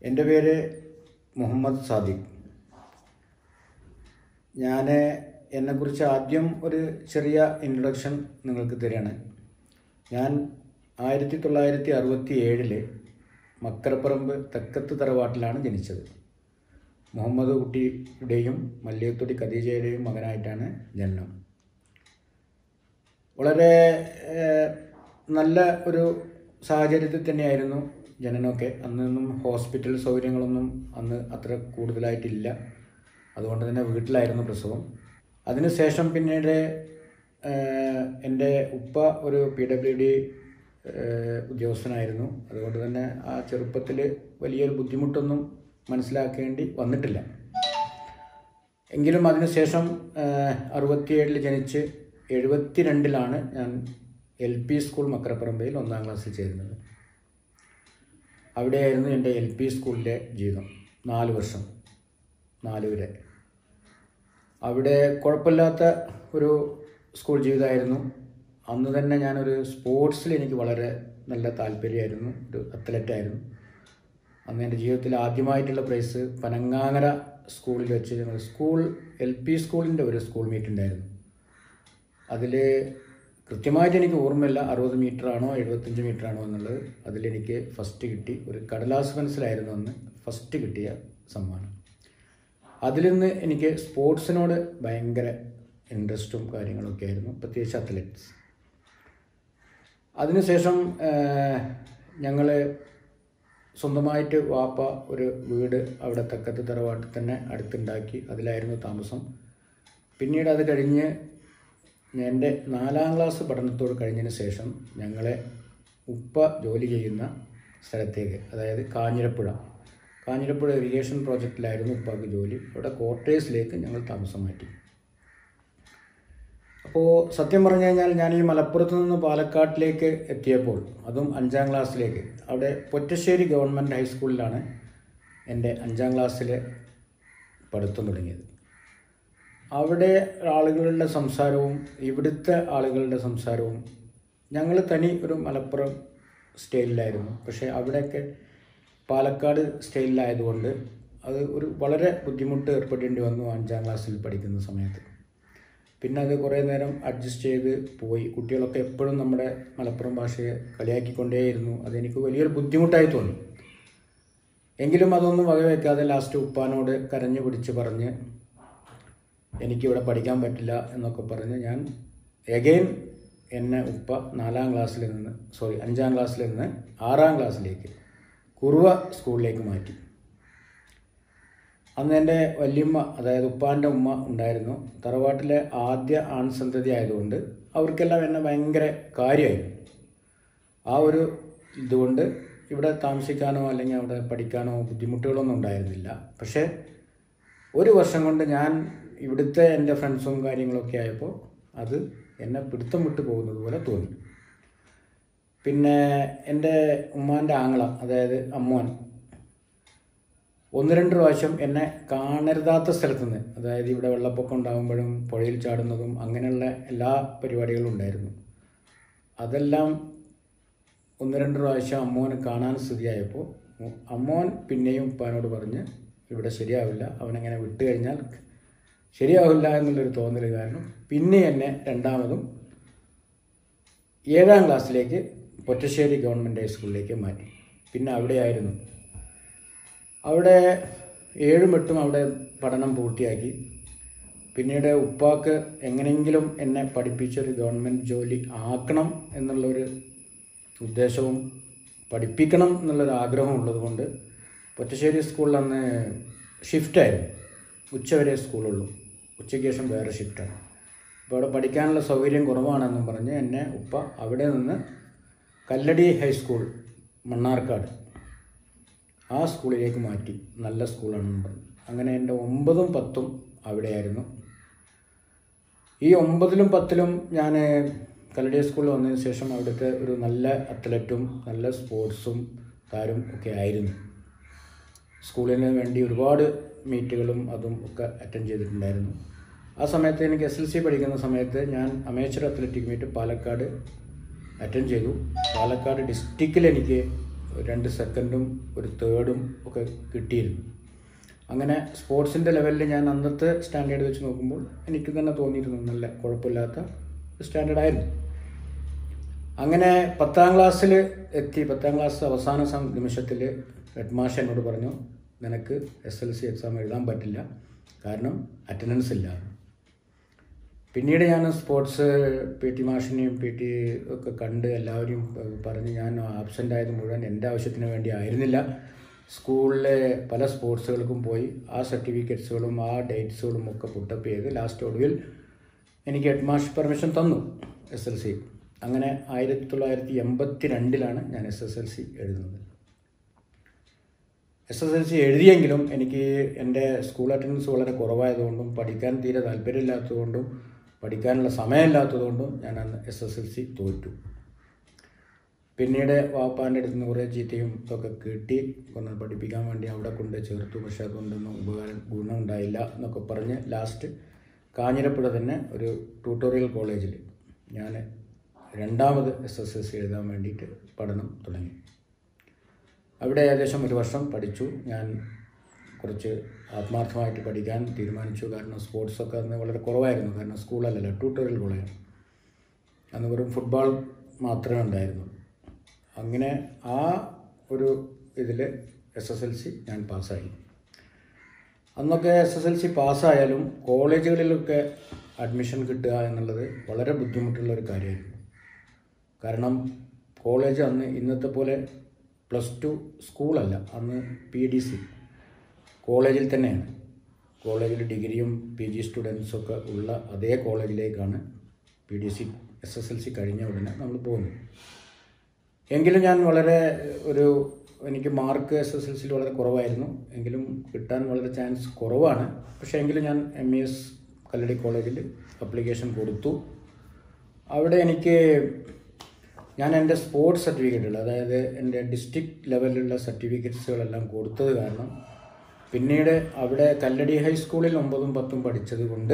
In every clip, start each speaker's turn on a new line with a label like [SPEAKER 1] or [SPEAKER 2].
[SPEAKER 1] എൻ്റെ പേര് മുഹമ്മദ് സാദിഖ് ഞാൻ എന്നെക്കുറിച്ച് ആദ്യം ഒരു ചെറിയ ഇൻട്രൊഡക്ഷൻ നിങ്ങൾക്ക് തരികയാണ് ഞാൻ ആയിരത്തി തൊള്ളായിരത്തി അറുപത്തി ഏഴില് മക്കരപ്പറമ്പ് തെക്കത്ത് തറവാട്ടിലാണ് ജനിച്ചത് മുഹമ്മദ് കുട്ടിയുടെയും മല്ലിയത്തൊടി ഖദീജയുടെയും മകനായിട്ടാണ് ജനനം വളരെ ഏഹ്, നല്ല ഒരു സാഹചര്യത്തിൽ തന്നെയായിരുന്നു ജനനമൊക്കെ അന്നൊന്നും ഹോസ്പിറ്റൽ സൗകര്യങ്ങളൊന്നും അന്ന് അത്ര കൂടുതലായിട്ടില്ല അതുകൊണ്ട് തന്നെ വീട്ടിലായിരുന്നു പ്രസവം അതിനുശേഷം പിന്നീട് ഏഹ്, എൻ്റെ ഉപ്പ ഒരു പി ഡബ്ല്യു ഡി ഉദ്യോഗസ്ഥനായിരുന്നു അതുകൊണ്ട് തന്നെ ആ ചെറുപ്പത്തിൽ വലിയൊരു ബുദ്ധിമുട്ടൊന്നും മനസ്സിലാക്കേണ്ടി വന്നിട്ടില്ല എങ്കിലും അതിനുശേഷം അറുപത്തിയേഴിൽ ജനിച്ച് എഴുപത്തിരണ്ടിലാണ് ഞാൻ എൽ പി സ്കൂൾ മക്കരപ്പറമ്പയിൽ ഒന്നാം ക്ലാസ്സിൽ ചേരുന്നത് അവിടെയായിരുന്നു എൻ്റെ എൽ പി സ്കൂളിലെ ജീവിതം നാല് വർഷം നാല് വരെ അവിടെ കുഴപ്പമില്ലാത്ത ഒരു സ്കൂൾ ജീവിതമായിരുന്നു അന്ന് തന്നെ ഞാനൊരു സ്പോർട്സിൽ എനിക്ക് വളരെ നല്ല താല്പര്യമായിരുന്നു ഒരു അത്ലറ്റായിരുന്നു അന്ന് എൻ്റെ ജീവിതത്തിൽ ആദ്യമായിട്ടുള്ള പ്രൈസ് പനങ്ങാങ്ങര സ്കൂളിൽ വെച്ച് ഞങ്ങൾ സ്കൂൾ എൽ പി സ്കൂളിൻ്റെ ഒരു സ്കൂൾ മീറ്റ് ഉണ്ടായിരുന്നു അതിൽ കൃത്യമായിട്ട് എനിക്ക് ഓർമ്മയില്ല അറുപത് മീറ്റർ ആണോ എഴുപത്തഞ്ച് മീറ്റർ ആണോ എന്നുള്ളത് അതിലെനിക്ക് ഫസ്റ്റ് കിട്ടി ഒരു കടലാസ് പെൻസിലായിരുന്നു അന്ന് ഫസ്റ്റ് കിട്ടിയ സമ്മാനം അതിൽ നിന്ന് എനിക്ക് സ്പോർട്സിനോട് ഭയങ്കര ഇൻട്രസ്റ്റും കാര്യങ്ങളൊക്കെ ആയിരുന്നു പ്രത്യേകിച്ച് അത്ലറ്റ്സ് അതിനുശേഷം ഞങ്ങൾ സ്വന്തമായിട്ട് വാപ്പ ഒരു വീട് അവിടെ തക്കത്ത് തറവാട്ടിൽ തന്നെ അടുത്തുണ്ടാക്കി അതിലായിരുന്നു താമസം പിന്നീട് അത് കഴിഞ്ഞ് എൻ്റെ നാലാം ക്ലാസ് പഠനത്തോട് കഴിഞ്ഞതിന് ശേഷം ഞങ്ങളെ ഉപ്പ ജോലി ചെയ്യുന്ന സ്ഥലത്തേക്ക് അതായത് കാഞ്ഞിരപ്പുഴ കാഞ്ഞിരപ്പുഴ ഇറിഗേഷൻ പ്രോജക്റ്റിലായിരുന്നു ഉപ്പാക്ക് ജോലി അവിടെ ക്വാർട്ടേഴ്സിലേക്ക് ഞങ്ങൾ താമസം മാറ്റി അപ്പോൾ സത്യം പറഞ്ഞു കഴിഞ്ഞാൽ ഞാൻ ഈ മലപ്പുറത്ത് നിന്ന് പാലക്കാട്ടിലേക്ക് എത്തിയപ്പോൾ അതും അഞ്ചാം ക്ലാസ്സിലേക്ക് അവിടെ പൊറ്റശ്ശേരി ഗവൺമെൻറ് ഹൈസ്കൂളിലാണ് എൻ്റെ അഞ്ചാം ക്ലാസ്സിലെ പഠിത്തം തുടങ്ങിയത് അവിടെ ആളുകളുടെ സംസാരവും ഇവിടുത്തെ ആളുകളുടെ സംസാരവും ഞങ്ങൾ തനി ഒരു മലപ്പുറം സ്റ്റൈലിലായിരുന്നു പക്ഷേ അവിടെയൊക്കെ പാലക്കാട് സ്റ്റൈലിലായതുകൊണ്ട് അത് ഒരു വളരെ ബുദ്ധിമുട്ട് ഏർപ്പെടേണ്ടി വന്നു അഞ്ചാം ക്ലാസ്സിൽ പഠിക്കുന്ന സമയത്ത് പിന്നെ അത് കുറേ നേരം അഡ്ജസ്റ്റ് ചെയ്ത് പോയി കുട്ടികളൊക്കെ എപ്പോഴും നമ്മുടെ മലപ്പുറം ഭാഷയെ കളിയാക്കിക്കൊണ്ടേയിരുന്നു അതെനിക്ക് വലിയൊരു ബുദ്ധിമുട്ടായി തോന്നി എങ്കിലും അതൊന്നും വകവയ്ക്കാതെ ലാസ്റ്റ് ഉപ്പാനോട് കരഞ്ഞു പിടിച്ച് പറഞ്ഞ് എനിക്കിവിടെ പഠിക്കാൻ പറ്റില്ല എന്നൊക്കെ പറഞ്ഞ് ഞാൻ എഗെയിൻ എന്നെ ഉപ്പ നാലാം ക്ലാസ്സിൽ നിന്ന് സോറി അഞ്ചാം ക്ലാസ്സിൽ നിന്ന് ആറാം ക്ലാസ്സിലേക്ക് കുറുവ സ്കൂളിലേക്ക് മാറ്റി അന്ന് എൻ്റെ വല്യമ്മ അതായത് ഉപ്പാൻ്റെ ഉമ്മ ഉണ്ടായിരുന്നു തറവാട്ടിലെ ആദ്യ ആൺസന്തതി ആയതുകൊണ്ട് അവർക്കെല്ലാം എന്നെ ഭയങ്കര കാര്യമായിരുന്നു ആ ഒരു ഇതുകൊണ്ട് ഇവിടെ താമസിക്കാനോ അല്ലെങ്കിൽ അവിടെ പഠിക്കാനോ ബുദ്ധിമുട്ടുകളൊന്നും ഉണ്ടായിരുന്നില്ല പക്ഷേ ഒരു വർഷം കൊണ്ട് ഞാൻ ഇവിടുത്തെ എൻ്റെ ഫ്രണ്ട്സും കാര്യങ്ങളൊക്കെ ആയപ്പോൾ അത് എന്നെ പിടുത്തം വിട്ടു പോകുന്നത് പോലെ തോന്നി പിന്നെ എൻ്റെ ഉമ്മാൻ്റെ ആങ്ങള അതായത് അമ്മോൻ ഒന്ന് രണ്ട് പ്രാവശ്യം എന്നെ കാണരുതാത്ത സ്ഥലത്തു നിന്ന് അതായത് ഇവിടെ വെള്ളപ്പൊക്കം ഉണ്ടാകുമ്പോഴും പുഴയിൽ ചാടുന്നതും അങ്ങനെയുള്ള എല്ലാ പരിപാടികളും ഉണ്ടായിരുന്നു അതെല്ലാം ഒന്ന് രണ്ട് പ്രാവശ്യം അമ്മോനെ കാണാൻ സ്ഥിതിയായപ്പോൾ അമ്മോൻ പിന്നെയും ഉപ്പാനോട് പറഞ്ഞ് ഇവിടെ ശരിയാവില്ല അവനങ്ങനെ വിട്ടു കഴിഞ്ഞാൽ ശരിയാവില്ല എന്നുള്ളൊരു തോന്നൽ കാരണം പിന്നെ എന്നെ രണ്ടാമതും ഏഴാം ക്ലാസ്സിലേക്ക് പൊറ്റശ്ശേരി ഗവൺമെൻറ് ഹൈസ്കൂളിലേക്ക് മാറ്റി പിന്നെ അവിടെയായിരുന്നു അവിടെ ഏഴും എട്ടും അവിടെ പഠനം പൂർത്തിയാക്കി പിന്നീട് ഉപ്പാക്ക് എങ്ങനെയെങ്കിലും എന്നെ പഠിപ്പിച്ചൊരു ഗവൺമെൻറ് ജോലി ആക്കണം എന്നുള്ളൊരു ഉദ്ദേശവും പഠിപ്പിക്കണം എന്നുള്ളൊരു ആഗ്രഹം ഉള്ളതുകൊണ്ട് പൊറ്റശ്ശേരി സ്കൂളിൽ അന്ന് ഷിഫ്റ്റായിരുന്നു ഉച്ചവരെ സ്കൂളുള്ളൂ ഉച്ചയ്ക്ക് ശേഷം വേറെ ഷിഫ്റ്റാണ് അപ്പോൾ അവിടെ പഠിക്കാനുള്ള സൗകര്യം കുറവാണെന്നും പറഞ്ഞ് എന്നെ ഉപ്പ അവിടെ നിന്ന് കല്ലടി ഹൈസ്കൂൾ മണ്ണാർക്കാട് ആ സ്കൂളിലേക്ക് മാറ്റി നല്ല സ്കൂളാണെന്ന് പറഞ്ഞു അങ്ങനെ എൻ്റെ ഒമ്പതും പത്തും അവിടെയായിരുന്നു ഈ ഒമ്പതിലും പത്തിലും ഞാൻ കല്ലടി സ്കൂളിൽ വന്നതിന് ശേഷം അവിടുത്തെ ഒരു നല്ല അത്ലറ്റും നല്ല സ്പോർട്സും താരം ഒക്കെ ആയിരുന്നു സ്കൂളിന് വേണ്ടി ഒരുപാട് മീറ്റുകളും അതും ഒക്കെ അറ്റൻഡ് ചെയ്തിട്ടുണ്ടായിരുന്നു ആ സമയത്ത് എനിക്ക് എസ് എൽ സി പഠിക്കുന്ന സമയത്ത് ഞാൻ amateur athletic meet Palakkad attend ചെയ്തു പാലക്കാട് ഡിസ്ട്രിക്റ്റിൽ എനിക്ക് രണ്ട് സെക്കൻഡും ഒരു തേർഡും ഒക്കെ കിട്ടിയിരുന്നു അങ്ങനെ സ്പോർട്സിൻ്റെ ലെവലിൽ ഞാൻ അന്നത്തെ സ്റ്റാൻഡേർഡ് വെച്ച് നോക്കുമ്പോൾ എനിക്ക് തന്നെ തോന്നിയിരുന്നു നല്ല കുഴപ്പമില്ലാത്ത സ്റ്റാൻഡേർഡായിരുന്നു അങ്ങനെ പത്താം ക്ലാസ്സിൽ എത്തി പത്താം ക്ലാസ് അവസാന സം നിമിഷത്തിൽ ഹെഡ് മാഷ് എന്നോട് പറഞ്ഞു നിനക്ക് എസ് എൽ സി എക്സാം എഴുതാൻ പറ്റില്ല കാരണം അറ്റൻഡൻസ് ഇല്ല പിന്നീട് ഞാൻ സ്പോർട്സ് പി ടി മാഷിനെയും പി ടി ഒക്കെ കണ്ട് എല്ലാവരെയും ഏഹ്, പറഞ്ഞ് ഞാൻ ആബ്സെൻ്റ് ആയത് മുഴുവൻ എൻ്റെ ആവശ്യത്തിന് വേണ്ടി ആയിരുന്നില്ല സ്കൂളിലെ പല സ്പോർട്സുകൾക്കും പോയി ആ സർട്ടിഫിക്കറ്റ്സുകളും ആ ഡേറ്റ്സുകളും ഒക്കെ പുട്ടപ്പ് ചെയ്ത് ലാസ്റ്റ് ഒടുവിൽ എനിക്ക് ഹെഡ് മാഷ് പെർമിഷൻ തന്നു എസ് എൽ സി അങ്ങനെ ആയിരത്തി തൊള്ളായിരത്തി എൺപത്തി രണ്ടിലാണ് ഞാൻ എസ് എസ് എൽ സി എഴുതുന്നത് എസ് എസ് എൽ സി എഴുതിയെങ്കിലും എനിക്ക് എൻ്റെ സ്കൂൾ അറ്റൻഡൻസ് വളരെ കുറവായതുകൊണ്ടും പഠിക്കാൻ തീരെ താല്പര്യമില്ലാത്തതുകൊണ്ടും പഠിക്കാനുള്ള സമയമില്ലാത്തതുകൊണ്ടും ഞാൻ അന്ന് എസ് എസ് എൽ സി തോറ്റു പിന്നീട് വാപ്പാൻ്റെ അടുത്ത് നിന്ന് കുറേ ചീത്തയും ഒക്കെ കിട്ടി ഒന്ന് പഠിപ്പിക്കാൻ വേണ്ടി അവിടെ കൊണ്ട് ചേർത്തു പക്ഷെ അതുകൊണ്ടൊന്നും ഉപകാരം ഗുണം ഉണ്ടായില്ല എന്നൊക്കെ പറഞ്ഞ് ലാസ്റ്റ് കാഞ്ഞിരപ്പുഴ തന്നെ ഒരു ട്യൂട്ടോറിയൽ കോളേജിൽ ഞാൻ രണ്ടാമത് എസ് എസ് എൽ സി എഴുതാൻ വേണ്ടിയിട്ട് പഠനം തുടങ്ങി അവിടെ ഏകദേശം ഒരു വർഷം പഠിച്ചു ഞാൻ കുറച്ച് ആത്മാർത്ഥമായിട്ട് പഠിക്കാൻ തീരുമാനിച്ചു കാരണം സ്പോർട്സൊക്കെ അന്ന് വളരെ കുറവായിരുന്നു കാരണം സ്കൂളല്ലല്ലോ ട്യൂട്ടോറിയൽ കോളേജ് അന്ന് വെറും ഫുട്ബോൾ മാത്രമേ ഉണ്ടായിരുന്നു അങ്ങനെ ആ ഒരു ഇതിൽ എസ് എസ് എൽ സി ഞാൻ പാസ്സായി അന്നൊക്കെ എസ് എസ് എൽ സി പാസ്സായാലും കോളേജുകളിലൊക്കെ അഡ്മിഷൻ കിട്ടുക എന്നുള്ളത് വളരെ ബുദ്ധിമുട്ടുള്ള ഒരു കാര്യമായിരുന്നു കാരണം കോളേജ് അന്ന് ഇന്നത്തെ പോലെ പ്ലസ് ടു സ്കൂളല്ല അന്ന് പി ഡി സി കോളേജിൽ തന്നെയാണ് കോളേജിൽ ഡിഗ്രിയും പി ജി സ്റ്റുഡൻസൊക്കെ ഉള്ള അതേ കോളേജിലേക്കാണ് P D C S S L C കഴിഞ്ഞ ഉടനെ നമ്മൾ പോകുന്നത് എങ്കിലും ഞാൻ വളരെ ഒരു എനിക്ക് മാർക്ക് എസ് എസ് എൽ സിയിൽ വളരെ കുറവായിരുന്നു എങ്കിലും കിട്ടാൻ വളരെ ചാൻസ് കുറവാണ് പക്ഷേ എങ്കിലും ഞാൻ എം ഇ എസ് കല്ലടി കോളേജിൽ അപ്ലിക്കേഷൻ കൊടുത്തു അവിടെ എനിക്ക് ഞാൻ എൻ്റെ സ്പോർട്സ് സർട്ടിഫിക്കറ്റുകൾ അതായത് എൻ്റെ ഡിസ്ട്രിക്ട് ലെവലിലുള്ള സർട്ടിഫിക്കറ്റ്സുകളെല്ലാം കൊടുത്തത് കാരണം പിന്നീട് അവിടെ കല്ലടി ഹൈസ്കൂളിൽ ഒമ്പതും പത്തും പഠിച്ചത് കൊണ്ട്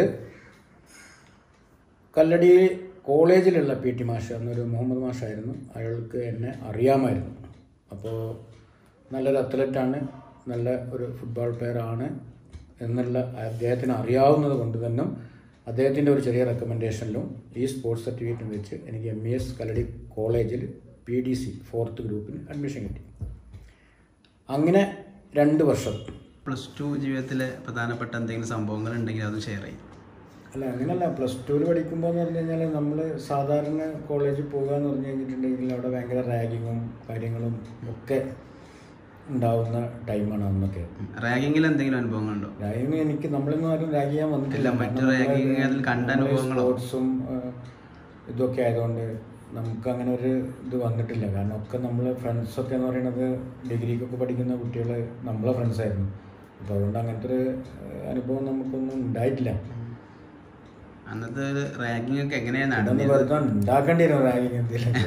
[SPEAKER 1] കല്ലടി കോളേജിലുള്ള പി ടി മാഷ് അന്നൊരു മുഹമ്മദ് മാഷായിരുന്നു അയാൾക്ക് എന്നെ അറിയാമായിരുന്നു അപ്പോൾ നല്ലൊരു അത്ലറ്റാണ് നല്ല ഒരു ഫുട്ബോൾ പ്ലെയർ ആണ് എന്നുള്ള അദ്ദേഹത്തിന് അറിയാവുന്നത് കൊണ്ട് തന്നെ അദ്ദേഹത്തിൻ്റെ ഒരു ചെറിയ റെക്കമെൻഡേഷനിലും ഈ സ്പോർട്സ് സർട്ടിഫിക്കറ്റും വെച്ച് എനിക്ക് എം ഇ എസ് കല്ലടി കോളേജിൽ പി ഡി സി ഫോർത്ത് ഗ്രൂപ്പിന് അഡ്മിഷൻ കിട്ടി അങ്ങനെ രണ്ട് വർഷം
[SPEAKER 2] പ്ലസ് ടു ജീവിതത്തിലെ പ്രധാനപ്പെട്ട എന്തെങ്കിലും സംഭവങ്ങൾ ഉണ്ടെങ്കിൽ അത് ഷെയർ ചെയ്യും
[SPEAKER 1] അല്ല അങ്ങനല്ല പ്ലസ് ടുവിൽ പഠിക്കുമ്പോൾ എന്ന് പറഞ്ഞു കഴിഞ്ഞാൽ നമ്മൾ സാധാരണ കോളേജിൽ പോകുക എന്ന് പറഞ്ഞു കഴിഞ്ഞിട്ടുണ്ടെങ്കിൽ അവിടെ ഭയങ്കര റാഗിങ്ങും കാര്യങ്ങളും ഒക്കെ ഉണ്ടാവുന്ന ടൈമാണ് അന്നൊക്കെ
[SPEAKER 2] റാഗിങ്ങിൽ എന്തെങ്കിലും അനുഭവങ്ങളുണ്ടോ
[SPEAKER 1] റാഗിങ് എനിക്ക് നമ്മളൊന്നും ആരും റാഗ് ചെയ്യാൻ വന്നിട്ടില്ല
[SPEAKER 2] ഇല്ല, മറ്റ് ragging അതിൽ കണ്ട അനുഭവങ്ങളോ?
[SPEAKER 1] സ്പോർട്സും ഇതൊക്കെ ആയതുകൊണ്ട് നമുക്ക് അങ്ങനെ ഒരു ഇത് വന്നിട്ടില്ല കാരണം ഒക്കെ നമ്മൾ ഫ്രണ്ട്സൊക്കെ എന്ന് പറയുന്നത് ഡിഗ്രിക്കൊക്കെ പഠിക്കുന്ന കുട്ടികൾ നമ്മളെ ഫ്രണ്ട്സായിരുന്നു അപ്പോൾ അതുകൊണ്ട് അങ്ങനത്തെ ഒരു ഏഹ്, അനുഭവം നമുക്കൊന്നും ഉണ്ടായിട്ടില്ല
[SPEAKER 2] അന്നത്തെ ഒരു റാഗിങ് ഒക്കെ എങ്ങനെയാണ്
[SPEAKER 1] ഇതൊന്ന്
[SPEAKER 2] നടന്നത്
[SPEAKER 1] വെറുതെ ഉണ്ടാക്കേണ്ടി വരും റാഗിങ് എന്തെങ്കിലും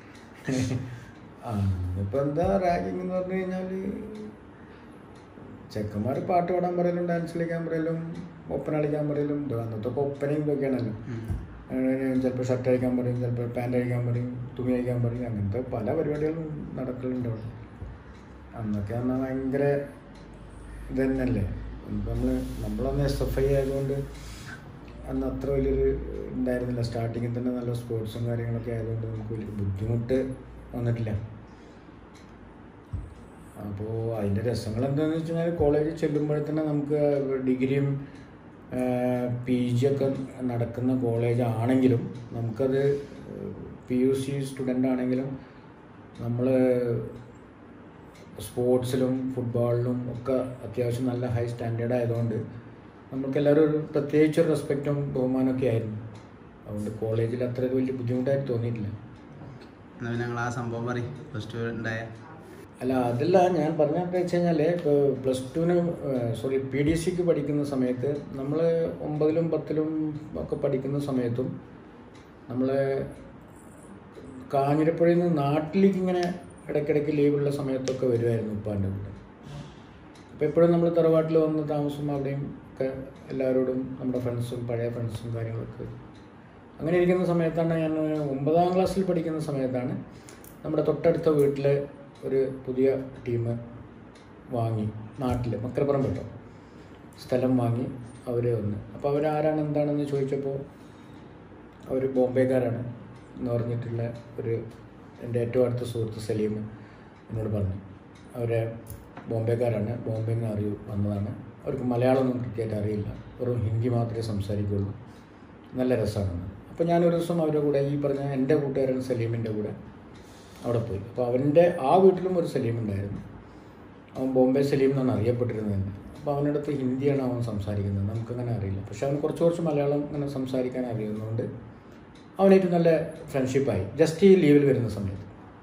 [SPEAKER 1] ആ ഇപ്പൊ എന്താ റാഗിങ് എന്ന് പറഞ്ഞു കഴിഞ്ഞാല് ചെക്കന്മാർ പാട്ട് പാടാൻ പറയലും ഡാൻസ് കളിക്കാൻ പറയലും ഒപ്പന കളിക്കാൻ പറയലും ഇത് അന്നത്തെ ഒക്കെ ഒപ്പനയും ഇതൊക്കെയാണല്ലോ ചിലപ്പോൾ ഷർട്ട് അഴിക്കാൻ പറയും ചിലപ്പോൾ പാൻറ് അഴിക്കാൻ പറയും തുണി അഴിക്കാൻ പറയും അങ്ങനത്തെ പല പരിപാടികളും നടക്കലുണ്ട് അവിടെ അന്നൊക്കെ പറഞ്ഞാൽ ഭയങ്കര ഇത് തന്നെയല്ലേ ഇപ്പം നമ്മൾ നമ്മളന്ന് എസ് എഫ് ഐ ആയതുകൊണ്ട് അന്ന് അത്ര വലിയൊരു ഉണ്ടായിരുന്നില്ല സ്റ്റാർട്ടിങ്ങിൽ തന്നെ നല്ല സ്പോർട്സും കാര്യങ്ങളൊക്കെ ആയതുകൊണ്ട് നമുക്ക് വലിയ ബുദ്ധിമുട്ട് വന്നിട്ടില്ല അപ്പോൾ അതിൻ്റെ രസങ്ങൾ എന്താണെന്ന് വെച്ച് കഴിഞ്ഞാൽ കോളേജിൽ ചെല്ലുമ്പോഴത്തന്നെ നമുക്ക് ഡിഗ്രിയും പി ജി ഒക്കെ നടക്കുന്ന കോളേജ് ആണെങ്കിലും നമുക്കത് പി യു സി സ്റ്റുഡൻ്റ് ആണെങ്കിലും നമ്മൾ സ്പോർട്സിലും ഫുട്ബോളിലും ഒക്കെ അത്യാവശ്യം നല്ല ഹൈ സ്റ്റാൻഡേർഡ് ആയതുകൊണ്ട് നമുക്കെല്ലാവരും ഒരു പ്രത്യേകിച്ച് ഒരു റെസ്പെക്റ്റും ബഹുമാനമൊക്കെ ആയിരുന്നു അതുകൊണ്ട് കോളേജിൽ അത്ര ഒരു വലിയ ബുദ്ധിമുട്ടായിട്ട് തോന്നിയിട്ടില്ല
[SPEAKER 2] എന്നാ പിന്നെ ഞങ്ങൾ ആ സംഭവം പറയും പ്ലസ് ടു ഉണ്ടായ
[SPEAKER 1] അല്ല അതല്ല ഞാൻ പറഞ്ഞതെന്ന് വെച്ച് കഴിഞ്ഞാൽ ഇപ്പോൾ പ്ലസ് ടുവിന് സോറി പി ഡി സിക്ക് പഠിക്കുന്ന സമയത്ത് നമ്മൾ ഒമ്പതിലും പത്തിലും ഒക്കെ പഠിക്കുന്ന സമയത്തും നമ്മൾ കാഞ്ഞിരപ്പുഴയിൽ നിന്ന് നാട്ടിലേക്ക് ഇങ്ങനെ ഇടയ്ക്കിടയ്ക്ക് ലീവുള്ള സമയത്തൊക്കെ വരുമായിരുന്നു ഉപ്പാൻ്റെ കൂടെ അപ്പോൾ എപ്പോഴും നമ്മൾ തറവാട്ടിൽ വന്ന് താമസം അവിടെയും ഒക്കെ എല്ലാവരോടും നമ്മുടെ ഫ്രണ്ട്സും പഴയ ഫ്രണ്ട്സും കാര്യങ്ങളൊക്കെ അങ്ങനെ ഇരിക്കുന്ന സമയത്താണ് ഞാൻ ഒമ്പതാം ക്ലാസ്സിൽ പഠിക്കുന്ന സമയത്താണ് നമ്മുടെ തൊട്ടടുത്ത വീട്ടിൽ ഒരു പുതിയ ടീം വാങ്ങി നാട്ടിൽ മക്കരപ്പുറം കേട്ടോ സ്ഥലം വാങ്ങി അവർ വന്ന് അപ്പോൾ അവരാരാണ് എന്താണെന്ന് ചോദിച്ചപ്പോൾ അവർ ബോംബെക്കാരാണ് എന്ന് പറഞ്ഞിട്ടുള്ള ഒരു എൻ്റെ ഏറ്റവും അടുത്ത സുഹൃത്ത് സലീം എന്നോട് പറഞ്ഞു അവരെ ബോംബെക്കാരാണ് ബോംബെയിൽ നിന്ന് അറിയൂ വന്നതാണ് അവർക്ക് മലയാളമൊന്നും കൃത്യമായിട്ട് അറിയില്ല വെറും ഹിന്ദി മാത്രമേ സംസാരിക്കുള്ളൂ നല്ല രസമാണെന്ന് അപ്പോൾ ഞാനൊരു ദിവസം അവരുടെ കൂടെ ഈ പറഞ്ഞ എൻ്റെ കൂട്ടുകാരൻ സലീമിൻ്റെ കൂടെ അവിടെ പോയി അപ്പോൾ അവൻ്റെ ആ വീട്ടിലും ഒരു സലീം ഉണ്ടായിരുന്നു അവൻ ബോംബെ സലീം എന്നാണ് അറിയപ്പെട്ടിരുന്നത് തന്നെ അപ്പോൾ അവൻ്റെ അടുത്ത് ഹിന്ദിയാണ് അവൻ സംസാരിക്കുന്നത് നമുക്കങ്ങനെ അറിയില്ല പക്ഷെ അവന് കുറച്ച് കുറച്ച് മലയാളം ഇങ്ങനെ സംസാരിക്കാൻ അറിയുന്നതുകൊണ്ട് അവനായിട്ട് നല്ല ഫ്രണ്ട്ഷിപ്പായി ജസ്റ്റ് ഈ ലീവിൽ വരുന്ന സമയത്ത്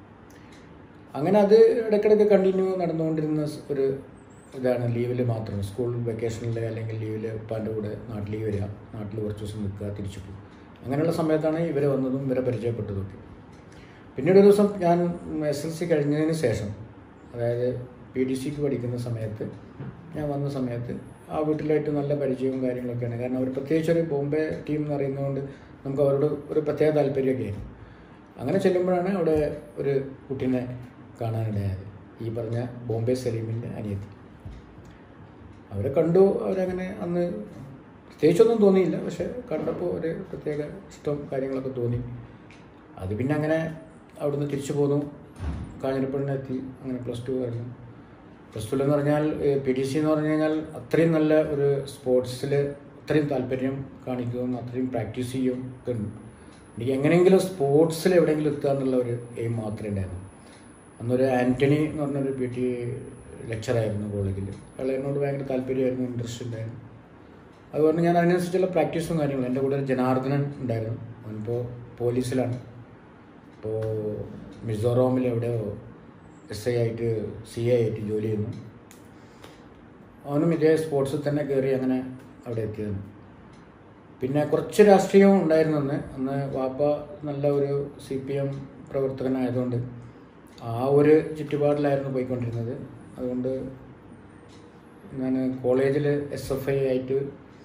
[SPEAKER 1] അങ്ങനെ അത് ഇടയ്ക്കിടയ്ക്ക് കണ്ടിന്യൂ നടന്നുകൊണ്ടിരുന്ന സ് ഒരു ഇതാണ് ലീവിൽ മാത്രം സ്കൂൾ വെക്കേഷനിൽ അല്ലെങ്കിൽ ലീവിൽ ഉപ്പാൻ്റെ കൂടെ നാട്ടിലേക്ക് വരിക നാട്ടിൽ കുറച്ച് ദിവസം നിൽക്കുക തിരിച്ചു പോകും അങ്ങനെയുള്ള സമയത്താണ് ഇവരെ വന്നതും ഇവരെ പരിചയപ്പെട്ടതൊക്കെ പിന്നീട് ഒരു ദിവസം ഞാൻ എസ് എൽ സി കഴിഞ്ഞതിന് ശേഷം അതായത് പി ഡി സിക്ക് പഠിക്കുന്ന സമയത്ത് ഞാൻ വന്ന സമയത്ത് ആ വീട്ടിലായിട്ട് നല്ല പരിചയവും കാര്യങ്ങളൊക്കെയാണ് കാരണം അവർ പ്രത്യേകിച്ച് ഒരു ബോംബെ ടീം എന്ന് അറിയുന്നതുകൊണ്ട് നമുക്ക് അവരോട് ഒരു പ്രത്യേക താല്പര്യമൊക്കെ ആയിരുന്നു അങ്ങനെ ചെല്ലുമ്പോഴാണ് അവിടെ ഒരു കുട്ടീനെ കാണാനിടയായത് ഈ പറഞ്ഞ ബോംബെ സലീമിൻ്റെ അനിയത്തി അവരെ കണ്ടു അവരങ്ങനെ അന്ന് പ്രത്യേകിച്ചൊന്നും തോന്നിയില്ല പക്ഷെ കണ്ടപ്പോൾ ഒരു പ്രത്യേക ഇഷ്ടം കാര്യങ്ങളൊക്കെ തോന്നി അത് പിന്നെ അങ്ങനെ അവിടുന്ന് തിരിച്ചു പോന്നു കാഞ്ഞിരപ്പള്ളിനെത്തി അങ്ങനെ പ്ലസ് ടു ആയിരുന്നു പ്ലസ് ടു എന്ന് പറഞ്ഞാൽ പി ഡി സി എന്ന് പറഞ്ഞു കഴിഞ്ഞാൽ അത്രയും നല്ല ഒരു സ്പോർട്സിൽ അത്രയും താല്പര്യം കാണിക്കുകയും അത്രയും പ്രാക്ടീസ് ചെയ്യും ഒക്കെ ഉണ്ട് എനിക്ക് എങ്ങനെയെങ്കിലും സ്പോർട്സിൽ എവിടെയെങ്കിലും എത്തുക എന്നുള്ള ഒരു എയിം മാത്രമേ ഉണ്ടായിരുന്നു അന്നൊരു ആൻ്റണി എന്ന് പറഞ്ഞൊരു പി ടി ലെക്ചറായിരുന്നു കോളേജിൽ അയാൾ എന്നോട് ഭയങ്കര താല്പര്യമായിരുന്നു ഇൻട്രസ്റ്റ് ഉണ്ടായിരുന്നു അതുകൊണ്ട് ഞാൻ അതിനനുസരിച്ചുള്ള പ്രാക്ടീസും കാര്യങ്ങളും എൻ്റെ കൂടെ ഒരു ജനാർദ്ദനൻ ഉണ്ടായിരുന്നു അവനിപ്പോൾ പോലീസിലാണ് ഇപ്പോൾ മിസോറാമിൽ എവിടെയോ എസ് ഐ ആയിട്ട് സി ഐ ആയിട്ട് ജോലി ചെയ്യുന്നു അവനും ഇതേ സ്പോർട്സിൽ തന്നെ കയറി അങ്ങനെ അവിടെ എത്തിയതാണ് പിന്നെ കുറച്ച് രാഷ്ട്രീയവും ഉണ്ടായിരുന്നു അന്ന് അന്ന് വാപ്പ നല്ല ഒരു സി പി എം പ്രവർത്തകനായതുകൊണ്ട് ആ ഒരു ചുറ്റുപാടിലായിരുന്നു പോയിക്കൊണ്ടിരുന്നത് അതുകൊണ്ട് ഞാൻ കോളേജിൽ എസ് എഫ് ഐ ആയിട്ട്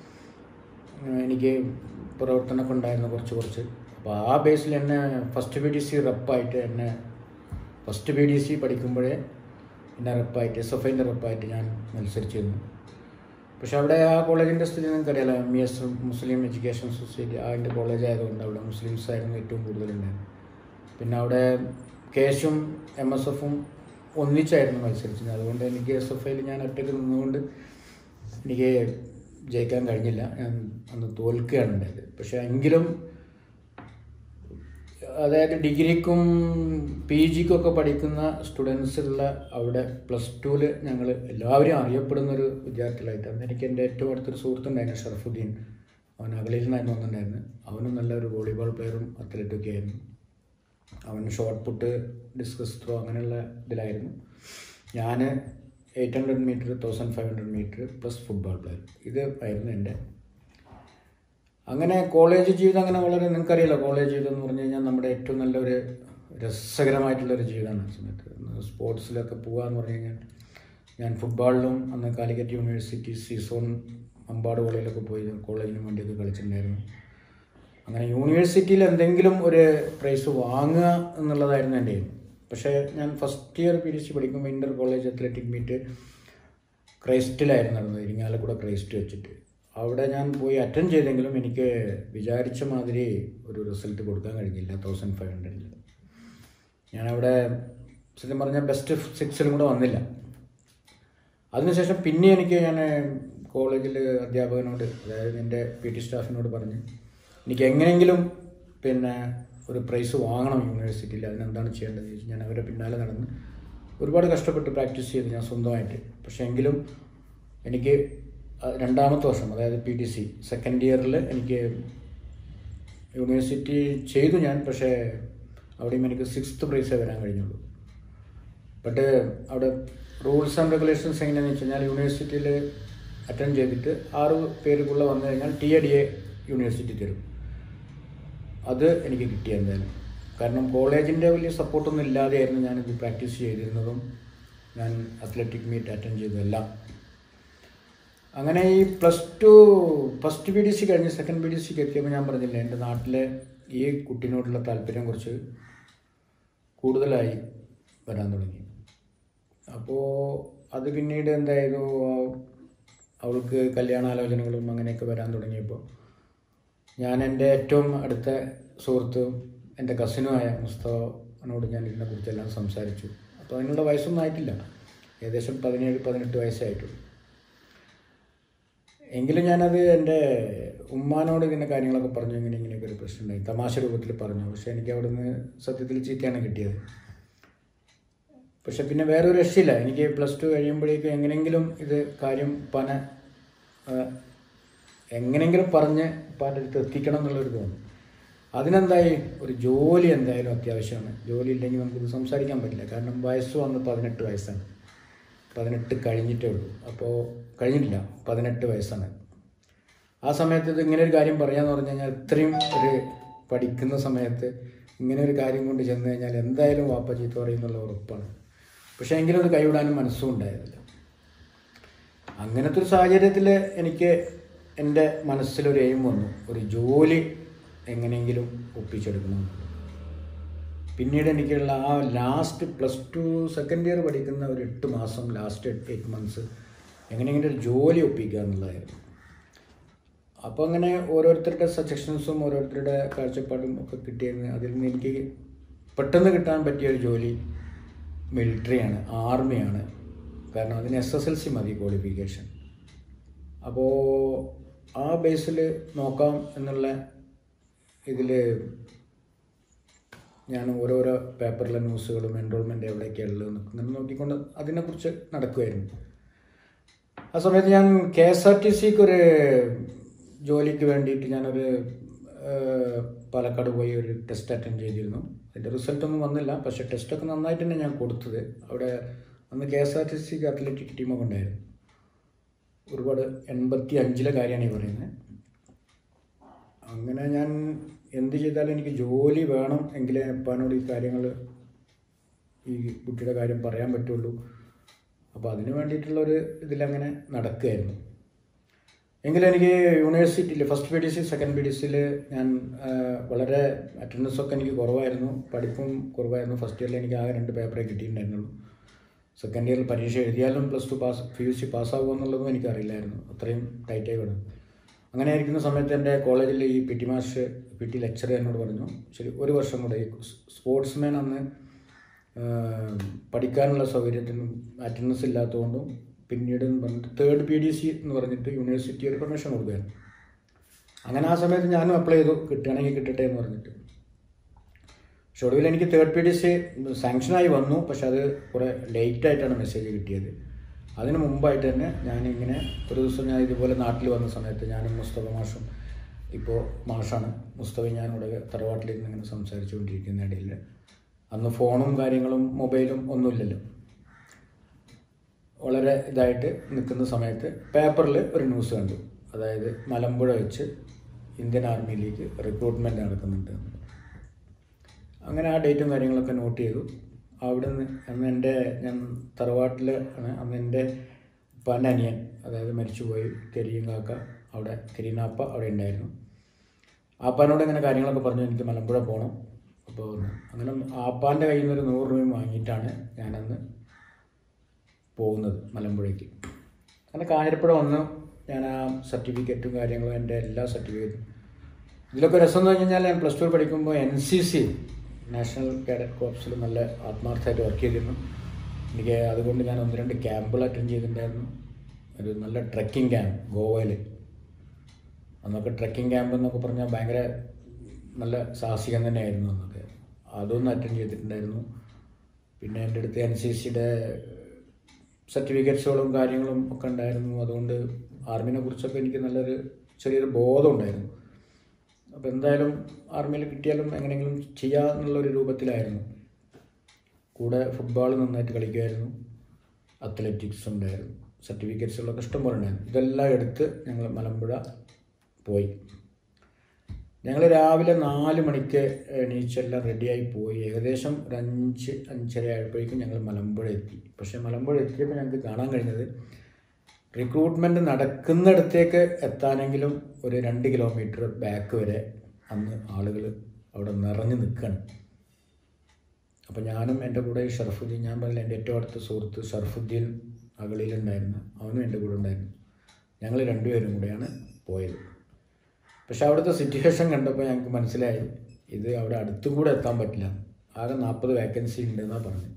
[SPEAKER 1] എനിക്ക് പ്രവർത്തനമൊക്കെ ഉണ്ടായിരുന്നു കുറച്ച് കുറച്ച് അപ്പോൾ ആ ബേസിൽ എന്നെ ഫസ്റ്റ് പി ഡി സി റെപ്പായിട്ട് എന്നെ ഫസ്റ്റ് പി ഡി സി പഠിക്കുമ്പോഴേ എന്നെ റെപ്പായിട്ട് എസ് എഫ് ഐൻ്റെ റെപ്പായിട്ട് ഞാൻ മത്സരിച്ചിരുന്നു പക്ഷെ അവിടെ ആ കോളേജിൻ്റെ സ്ഥിതി നിങ്ങൾക്കറിയാലോ M E S Muslim education society അതിൻ്റെ കോളേജ് ആയതുകൊണ്ട് അവിടെ മുസ്ലിംസ് ആയിരുന്നു ഏറ്റവും കൂടുതലുണ്ടായിരുന്നത് പിന്നെ അവിടെ കെ എസും എം എസ് എഫും ഒന്നിച്ചായിരുന്നു മത്സരിച്ചത് അതുകൊണ്ട് എനിക്ക് എസ് എഫ് ഐയിൽ ഞാൻ ഒറ്റയ്ക്ക് നിന്നുകൊണ്ട് എനിക്ക് ജയിക്കാൻ കഴിഞ്ഞില്ല ഞാൻ അന്ന് തോൽക്കുകയാണ് ഉണ്ടായത് പക്ഷേ എങ്കിലും അതായത് ഡിഗ്രിക്കും പി ജിക്കും ഒക്കെ പഠിക്കുന്ന സ്റ്റുഡൻസ് ഉള്ള അവിടെ പ്ലസ് ടുവിൽ ഞങ്ങൾ എല്ലാവരും അറിയപ്പെടുന്ന ഒരു വിദ്യാർത്ഥികളായിട്ട് അന്ന് എനിക്ക് എൻ്റെ ഏറ്റവും അടുത്തൊരു സുഹൃത്തുണ്ടായിരുന്നു ഷറഫുദ്ദീൻ അവൻ അകലിൽ നിന്നായിരുന്നു വന്നിട്ടുണ്ടായിരുന്നു അവനും നല്ല ഒരു വോളിബോൾ പ്ലെയറും അത്ലറ്റൊക്കെ ആയിരുന്നു അവൻ ഷോർട്ട് പുട്ട് ഡിസ്കസ് ത്രോ അങ്ങനെയുള്ള ഇതിലായിരുന്നു ഞാൻ eight hundred metre thousand five hundred metre plus football player ഇത് ആയിരുന്നു എൻ്റെ അങ്ങനെ കോളേജ് ജീവിതം അങ്ങനെ വളരെ നിങ്ങൾക്കറിയാലോ കോളേജ് ജീവിതം എന്ന് പറഞ്ഞു കഴിഞ്ഞാൽ നമ്മുടെ ഏറ്റവും നല്ലൊരു രസകരമായിട്ടുള്ളൊരു ജീവിതമാണ് ആ സമയത്ത് സ്പോർട്സിലൊക്കെ പോകുക എന്ന് പറഞ്ഞു കഴിഞ്ഞാൽ ഞാൻ ഫുട്ബോളിലും അന്ന് കാലിക്കറ്റ് യൂണിവേഴ്സിറ്റി സീസോൺ അമ്പാട് കോളേജിലൊക്കെ പോയി കോളേജിന് വേണ്ടിയൊക്കെ കളിച്ചിട്ടുണ്ടായിരുന്നു അങ്ങനെ യൂണിവേഴ്സിറ്റിയിൽ എന്തെങ്കിലും ഒരു പ്രൈസ് വാങ്ങുക എന്നുള്ളതായിരുന്നു എൻ്റെ എയിം പക്ഷേ ഞാൻ first year P D C പഠിക്കുമ്പോൾ ഇൻ്റർ കോളേജ് അത്ലറ്റിക് മീറ്റ് ക്രൈസ്റ്റിലായിരുന്നു നടന്നത് ഇരിങ്ങാലക്കുട ക്രൈസ്റ്റ് വെച്ചിട്ട് അവിടെ ഞാൻ പോയി അറ്റൻഡ് ചെയ്തെങ്കിലും എനിക്ക് വിചാരിച്ച മാതിരി ഒരു റിസൾട്ട് കൊടുക്കാൻ കഴിഞ്ഞില്ല തൗസൻഡ് ഫൈവ് ഹൺഡ്രഡിൽ ഞാനവിടെ സത്യം പറഞ്ഞാൽ ബെസ്റ്റ് സിക്സിലും കൂടെ വന്നില്ല അതിനുശേഷം പിന്നെ എനിക്ക് ഞാൻ കോളേജിൽ അധ്യാപകനോട് അതായത് എൻ്റെ പി ടി സ്റ്റാഫിനോട് പറഞ്ഞ് എനിക്ക് എങ്ങനെയെങ്കിലും പിന്നെ ഒരു പ്രൈസ് വാങ്ങണം യൂണിവേഴ്സിറ്റിയിൽ അതിനെന്താണ് ചെയ്യേണ്ടതെന്ന് ചോദിച്ചു ഞാൻ അവരെ പിന്നാലെ നടന്ന് ഒരുപാട് കഷ്ടപ്പെട്ട് പ്രാക്ടീസ് ചെയ്തു ഞാൻ സ്വന്തമായിട്ട് പക്ഷേ എങ്കിലും എനിക്ക് അഹ് രണ്ടാമത്തെ വർഷം അതായത് പി ടി സി സെക്കൻഡ് ഇയറിൽ എനിക്ക് യൂണിവേഴ്സിറ്റി ചെയ്തു ഞാൻ പക്ഷേ അവിടെയും എനിക്ക് സിക്സ്ത് പ്രൈസേ വരാൻ കഴിഞ്ഞുള്ളൂ ബട്ട് അവിടെ റൂൾസ് ആൻഡ് റെഗുലേഷൻസ് എങ്ങനെയാണെന്ന് വെച്ച് കഴിഞ്ഞാൽ യൂണിവേഴ്സിറ്റിയിൽ അറ്റൻഡ് ചെയ്തിട്ട് ആറ് പേരുക്കുള്ള വന്നു കഴിഞ്ഞാൽ T A D A university തരും അത് എനിക്ക് കിട്ടി എന്തായാലും കാരണം കോളേജിൻ്റെ വലിയ സപ്പോർട്ടൊന്നും ഇല്ലാതെയായിരുന്നു ഞാനിത് പ്രാക്ടീസ് ചെയ്തിരുന്നതും ഞാൻ അത്ലറ്റിക് മീറ്റ് അറ്റൻഡ് ചെയ്തതെല്ലാം അങ്ങനെ ഈ plus two first P D C കഴിഞ്ഞ് സെക്കൻഡ് പി ഡി സിക്ക് എത്തിയപ്പോൾ ഞാൻ പറഞ്ഞില്ലേ എൻ്റെ നാട്ടിലെ ഈ കുട്ടീനോടുള്ള താല്പര്യം കുറച്ച് കൂടുതലായി വരാൻ തുടങ്ങി അപ്പോൾ അത് പിന്നീട് എന്തായിരുന്നു അവൾക്ക് കല്യാണാലോചനകളും അങ്ങനെയൊക്കെ വരാൻ തുടങ്ങിയപ്പോൾ ഞാൻ എൻ്റെ ഏറ്റവും അടുത്ത സുഹൃത്തും എൻ്റെ കസിനുമായ മുസ്തഫനോട് ഞാൻ ഇതിനെക്കുറിച്ചെല്ലാം സംസാരിച്ചു അപ്പോൾ അതിനുള്ള വയസ്സൊന്നും ആയിട്ടില്ല ഏകദേശം പതിനേഴ് പതിനെട്ട് വയസ്സായിട്ടുള്ളൂ എങ്കിലും ഞാനത് എൻ്റെ ഉമ്മാനോട് ഇതിൻ്റെ കാര്യങ്ങളൊക്കെ പറഞ്ഞു ഇങ്ങനെ ഇങ്ങനെയൊക്കെ ഒരു പ്രശ്നമുണ്ടായി തമാശ രൂപത്തിൽ പറഞ്ഞു പക്ഷേ എനിക്ക് അവിടുന്ന് സത്യത്തിൽ ചീത്തയാണ് കിട്ടിയത് പക്ഷെ പിന്നെ വേറൊരു രക്ഷയില്ല എനിക്ക് പ്ലസ് ടു കഴിയുമ്പോഴേക്കും എങ്ങനെയെങ്കിലും ഇത് കാര്യം പന ആ, എങ്ങനെയെങ്കിലും പറഞ്ഞ് ഉപ്പാൻ്റെ അടുത്ത് എത്തിക്കണം എന്നുള്ളൊരു തോന്നി അതിനെന്തായി ഒരു ജോലി എന്തായാലും അത്യാവശ്യമാണ് ജോലി ഇല്ലെങ്കിൽ നമുക്കിത് സംസാരിക്കാൻ പറ്റില്ല കാരണം വയസ്സ് വന്ന് പതിനെട്ട് വയസ്സാണ് പതിനെട്ട് കഴിഞ്ഞിട്ടേ ഉള്ളൂ അപ്പോൾ കഴിഞ്ഞിട്ടില്ല പതിനെട്ട് വയസ്സാണ് ആ സമയത്ത് ഇത് ഇങ്ങനെ ഒരു കാര്യം പറയാന്ന് പറഞ്ഞു കഴിഞ്ഞാൽ ഇത്രയും ഒരു പഠിക്കുന്ന സമയത്ത് ഇങ്ങനെ ഒരു കാര്യം കൊണ്ട് ചെന്ന് കഴിഞ്ഞാൽ എന്തായാലും വാപ്പ ചീത്ത പറയുന്നുള്ള ഉറപ്പാണ് പക്ഷേ എങ്കിലും അത് കൈവിടാനും മനസ്സും ഉണ്ടായിരുന്നില്ല അങ്ങനത്തെ ഒരു സാഹചര്യത്തിൽ എനിക്ക് എൻ്റെ മനസ്സിലൊരു എയിം വന്നു ഒരു ജോലി എങ്ങനെയെങ്കിലും ഒപ്പിച്ചെടുക്കണം പിന്നീട് എനിക്കുള്ള ആ last plus two second year പഠിക്കുന്ന ഒരു എട്ട് മാസം ലാസ്റ്റ് എയ്റ്റ് മന്ത്സ് എങ്ങനെയെങ്കിലും ഒരു ജോലി ഒപ്പിക്കുക എന്നുള്ളതായിരുന്നു അപ്പോൾ അങ്ങനെ ഓരോരുത്തരുടെ സജഷൻസും ഓരോരുത്തരുടെ കാഴ്ചപ്പാടും ഒക്കെ കിട്ടിയെന്ന് അതിൽ നിന്ന് എനിക്ക് പെട്ടെന്ന് കിട്ടാൻ പറ്റിയ ഒരു ജോലി മിലിറ്ററിയാണ് ആർമിയാണ് കാരണം അതിന് എസ് എസ് എൽ സി മതി ക്വാളിഫിക്കേഷൻ അപ്പോൾ ആ ബേസിൽ നോക്കാം എന്നുള്ള ഇതിൽ ഞാൻ ഓരോരോ പേപ്പറിലെ ന്യൂസുകളും എൻറോൾമെൻ്റ് എവിടെയൊക്കെയാണ് ഉള്ളത് ഇങ്ങനെ നോക്കിക്കൊണ്ട് അതിനെക്കുറിച്ച് നടക്കുമായിരുന്നു ആ സമയത്ത് ഞാൻ കെ എസ് ആർ ടി സിക്ക് ഒരു ജോലിക്ക് വേണ്ടിയിട്ട് ഞാനൊരു ഏഹ്, പാലക്കാട് പോയി ഒരു ടെസ്റ്റ് അറ്റൻഡ് ചെയ്തിരുന്നു അതിൻ്റെ റിസൾട്ടൊന്നും വന്നില്ല പക്ഷേ ടെസ്റ്റൊക്കെ നന്നായിട്ട് തന്നെ ഞാൻ കൊടുത്തത് അവിടെ അന്ന് കെ എസ് ആർ ടി സിക്ക് അത്ലറ്റിക് ടീമൊക്കെ ഉണ്ടായിരുന്നു ഒരുപാട് എൺപത്തി അഞ്ചിലെ കാര്യമാണ് ഈ പറയുന്നത് അങ്ങനെ ഞാൻ എന്ത് ചെയ്താലും എനിക്ക് ജോലി വേണം എങ്കിലേ അപ്പാനോട് ഈ കാര്യങ്ങൾ ഈ കുട്ടിയുടെ കാര്യം പറയാൻ പറ്റുള്ളൂ അപ്പോൾ അതിന് വേണ്ടിയിട്ടുള്ളൊരു ഇതിലങ്ങനെ നടക്കുകയായിരുന്നു എങ്കിലും എനിക്ക് യൂണിവേഴ്സിറ്റിയിൽ first P D C second P D സിയിൽ ഞാൻ ആ, വളരെ അറ്റൻഡൻസ് ഒക്കെ എനിക്ക് കുറവായിരുന്നു പഠിപ്പും കുറവായിരുന്നു ഫസ്റ്റ് ഇയറിൽ എനിക്ക് ആകെ രണ്ട് പേപ്പറേ കിട്ടിയിട്ടുണ്ടായിരുന്നുള്ളൂ സെക്കൻഡ് ഇയറിൽ പരീക്ഷ എഴുതിയാലും plus two pass P U C പാസ്സാകുമോ എന്നുള്ളതും എനിക്കറിയില്ലായിരുന്നു അത്രയും ടൈറ്റായി കിടന്നു അങ്ങനെ ആയിരിക്കുന്ന സമയത്ത് എൻ്റെ കോളേജിൽ ഈ പി ടി മാഷ് പി ടി ലെക്ചർ എന്നോട് പറഞ്ഞു ശരി ഒരു വർഷം കൂടെ ഈ സ്പോർട്സ്മാൻ അന്ന് ആ, പഠിക്കാനുള്ള സൗകര്യത്തിനും അറ്റൻഡൻസ് ഇല്ലാത്തതുകൊണ്ടും പിന്നീട് പറഞ്ഞിട്ട് തേർഡ് പി ഡി സി എന്ന് പറഞ്ഞിട്ട് യൂണിവേഴ്സിറ്റി ഒരു പെർമിഷൻ കൊടുക്കുകയായിരുന്നു അങ്ങനെ ആ സമയത്ത് ഞാനും അപ്ലൈ ചെയ്തു കിട്ടുകയാണെങ്കിൽ കിട്ടട്ടെ എന്ന് പറഞ്ഞിട്ട് പക്ഷെ ഒടുവിൽ എനിക്ക് തേർഡ് പി ഡി സി സാങ്ഷനായി വന്നു പക്ഷെ അത് കുറേ ലേറ്റായിട്ടാണ് മെസ്സേജ് കിട്ടിയത് അതിന് മുമ്പായിട്ട് തന്നെ ഞാനിങ്ങനെ ഒരു ദിവസം ഞാൻ ഇതുപോലെ നാട്ടിൽ വന്ന സമയത്ത് ഞാനും മുസ്തഫ മാഷും ഇപ്പോൾ മാഷാണ് മുസ്തഫ ഞാനിവിടെ തറവാട്ടിലിരുന്ന് ഇങ്ങനെ സംസാരിച്ചുകൊണ്ടിരിക്കുന്ന ഇടയിൽ അന്ന് ഫോണും കാര്യങ്ങളും മൊബൈലും ഒന്നുമില്ലല്ലോ വളരെ ഇതായിട്ട് നിൽക്കുന്ന സമയത്ത് പേപ്പറിൽ ഒരു ന്യൂസ് കണ്ടു അതായത് മലമ്പുഴ വെച്ച് ഇന്ത്യൻ ആർമിയിലേക്ക് റിക്രൂട്ട്മെൻറ്റ് നടക്കുന്നുണ്ട് എന്ന്. അങ്ങനെ ആ ഡേറ്റും കാര്യങ്ങളൊക്കെ നോട്ട് ചെയ്തു അവിടെ നിന്ന് അന്ന് എൻ്റെ ഞാൻ തറവാട്ടിൽ ആണ് അന്ന് എൻ്റെ ഉപ്പാൻ്റെ അനിയൻ അതായത് മരിച്ചുപോയി കരീം കാക്ക അവിടെ കരീനാപ്പ അവിടെ ഉണ്ടായിരുന്നു ആപ്പാനോട് ഇങ്ങനെ കാര്യങ്ങളൊക്കെ പറഞ്ഞു എനിക്ക് മലമ്പുഴ പോകണം അപ്പോൾ അങ്ങനെ ആപ്പാൻ്റെ കയ്യിൽ നിന്ന് ഒരു നൂറ് രൂപയും വാങ്ങിയിട്ടാണ് ഞാനന്ന് പോകുന്നത് മലമ്പുഴയ്ക്ക് അങ്ങനെ കാഞ്ഞിരപ്പുഴ വന്നു ഞാൻ ആ സർട്ടിഫിക്കറ്റും കാര്യങ്ങളും എൻ്റെ എല്ലാ സർട്ടിഫിക്കറ്റും ഇതിലൊക്കെ രസം എന്ന് പറഞ്ഞു കഴിഞ്ഞാൽ ഞാൻ പ്ലസ് ടു പഠിക്കുമ്പോൾ N C C national cadet കോപ്സിൽ നല്ല ആത്മാർത്ഥമായിട്ട് വർക്ക് ചെയ്തിരുന്നു എനിക്ക് അതുകൊണ്ട് ഞാൻ ഒന്ന് രണ്ട് ക്യാമ്പുകൾ അറ്റൻഡ് ചെയ്തിട്ടുണ്ടായിരുന്നു ഒരു നല്ല ട്രക്കിംഗ് ക്യാമ്പ് ഗോവയിൽ അന്നൊക്കെ ട്രക്കിംഗ് ക്യാമ്പ് എന്നൊക്കെ പറഞ്ഞാൽ ഭയങ്കര നല്ല സാഹസികം തന്നെയായിരുന്നു അന്നൊക്കെ അതൊന്ന് അറ്റൻഡ് ചെയ്തിട്ടുണ്ടായിരുന്നു പിന്നെ എൻ്റെ അടുത്ത് എൻ സി സിയുടെ സർട്ടിഫിക്കറ്റ്സുകളും കാര്യങ്ങളും ഒക്കെ ഉണ്ടായിരുന്നു അതുകൊണ്ട് ആർമിനെ കുറിച്ചൊക്കെ എനിക്ക് നല്ലൊരു ചെറിയൊരു ബോധം ഉണ്ടായിരുന്നു അപ്പോൾ എന്തായാലും ആർമിയിൽ കിട്ടിയാലും എങ്ങനെയെങ്കിലും ചെയ്യാമെന്നുള്ളൊരു രൂപത്തിലായിരുന്നു കൂടെ ഫുട്ബോൾ നന്നായിട്ട് കളിക്കുമായിരുന്നു അത്ലറ്റിക്സ് ഉണ്ടായിരുന്നു സർട്ടിഫിക്കറ്റ്സുകളൊക്കെ ഇഷ്ടം പോലെ ഉണ്ടായിരുന്നു ഇതെല്ലാം എടുത്ത് ഞങ്ങൾ മലമ്പുഴ പോയി ഞങ്ങൾ രാവിലെ നാല് മണിക്ക് എണീച്ചെല്ലാം റെഡിയായി പോയി ഏകദേശം ഒരു അഞ്ച് അഞ്ചര ആയപ്പോഴേക്കും ഞങ്ങൾ മലമ്പുഴ എത്തി പക്ഷേ മലമ്പുഴ എത്തിയപ്പോൾ ഞങ്ങൾക്ക് കാണാൻ കഴിഞ്ഞത് റിക്രൂട്ട്മെൻറ്റ് നടക്കുന്നിടത്തേക്ക് എത്താനെങ്കിലും ഒരു രണ്ട് കിലോമീറ്റർ ബാക്ക് വരെ അന്ന് ആളുകൾ അവിടെ നിറഞ്ഞു നിൽക്കുകയാണ് അപ്പോൾ ഞാനും എൻ്റെ കൂടെ ഈ ഷർഫുദ്ദീൻ ഞാൻ പറഞ്ഞില്ല എൻ്റെ ഏറ്റവും അടുത്ത സുഹൃത്ത് ഷർഫുദ്ദീൻ അകളിയിലുണ്ടായിരുന്നു അവനും എൻ്റെ കൂടെ ഉണ്ടായിരുന്നു ഞങ്ങൾ രണ്ടുപേരും കൂടെയാണ് പോയത് പക്ഷെ അവിടുത്തെ സിറ്റുവേഷൻ കണ്ടപ്പോൾ ഞങ്ങൾക്ക് മനസ്സിലായി ഇത് അവിടെ അടുത്തും കൂടെ എത്താൻ പറ്റില്ല ആകെ നാൽപ്പത് വേക്കൻസി ഉണ്ടെന്നാണ് പറഞ്ഞത്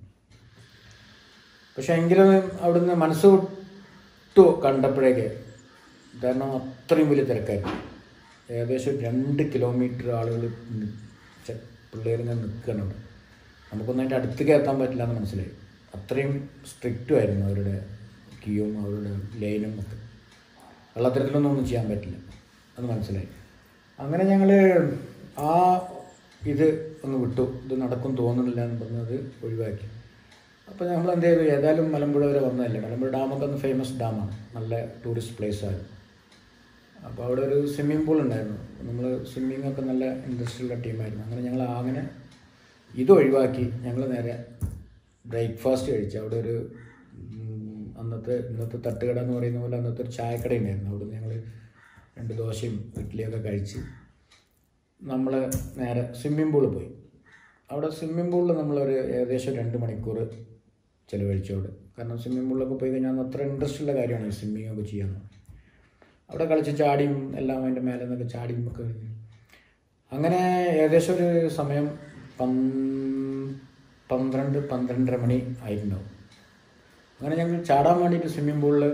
[SPEAKER 1] പക്ഷെ എങ്കിലും അവിടുന്ന് മനസ്സ് വിട്ടു കണ്ടപ്പോഴേക്ക് കാരണം അത്രയും വലിയ തിരക്കായിരുന്നു ഏകദേശം രണ്ട് കിലോമീറ്റർ ആളുകൾ പിള്ളേരിങ്ങനെ നിൽക്കണം അവിടെ നമുക്കൊന്നും അതിൻ്റെ അടുത്തേക്ക് എത്താൻ പറ്റില്ല എന്ന് മനസ്സിലായി അത്രയും സ്ട്രിക്റ്റും ആയിരുന്നു അവരുടെ ക്യൂവും അവരുടെ ലൈനും ഒക്കെ വെള്ളത്തരത്തിലൊന്നും ഒന്നും ചെയ്യാൻ പറ്റില്ല അത് മനസ്സിലായി അങ്ങനെ ഞങ്ങൾ ആ ഇത് ഒന്ന് വിട്ടു ഇത് നടക്കും തോന്നുന്നില്ല എന്ന് പറഞ്ഞത് ഒഴിവാക്കി അപ്പോൾ നമ്മൾ എന്ത് ചെയ്തു ഏതായാലും മലമ്പുഴ വരെ വന്നതല്ലേ മലമ്പുഴ ഡാമൊക്കെ ഒന്ന് ഫേമസ് ഡാമാണ് നല്ല ടൂറിസ്റ്റ് പ്ലേസ് ആയിരുന്നു അപ്പോൾ അവിടെ ഒരു സ്വിമ്മിംഗ് പൂൾ ഉണ്ടായിരുന്നു നമ്മൾ സ്വിമ്മിംഗ് ഒക്കെ നല്ല ഇൻട്രസ്റ്റ് ഉള്ള ടീമായിരുന്നു അങ്ങനെ ഞങ്ങൾ അങ്ങനെ ഇത് ഒഴിവാക്കി ഞങ്ങൾ നേരെ ബ്രേക്ക്ഫാസ്റ്റ് കഴിച്ചു അവിടെ ഒരു ഉം, അന്നത്തെ ഇന്നത്തെ തട്ടുകട എന്ന് പറയുന്ന പോലെ അന്നത്തെ ഒരു ചായക്കട ഉണ്ടായിരുന്നു അവിടെ ഞങ്ങൾ രണ്ട് ദോശയും ഇഡ്ഡലിയൊക്കെ കഴിച്ച് നമ്മൾ നേരെ സ്വിമ്മിംഗ് പൂളിൽ പോയി അവിടെ സ്വിമ്മിംഗ് പൂളിൽ നമ്മളൊരു ഏകദേശം രണ്ട് മണിക്കൂർ ചിലവഴിച്ചു അവിടെ കാരണം സ്വിമ്മിംഗ് പൂളിലൊക്കെ പോയി കഴിഞ്ഞാൽ അത്ര ഇൻട്രസ്റ്റ് ഉള്ള കാര്യമാണ് ഈ സ്വിമ്മിംഗ് ഒക്കെ ചെയ്യാൻ അവിടെ കളിച്ച് ചാടിയും എല്ലാം അതിൻ്റെ മേലെ നിന്നൊക്കെ ചാടിയും ഒക്കെ കഴിഞ്ഞു അങ്ങനെ ഏകദേശം ഒരു സമയം പന്- പന്ത്രണ്ട് പന്ത്രണ്ടര മണി ആയിട്ടുണ്ടാവും അങ്ങനെ ഞങ്ങൾ ചാടാൻ വേണ്ടിയിട്ട് സ്വിമ്മിംഗ് പൂളിൽ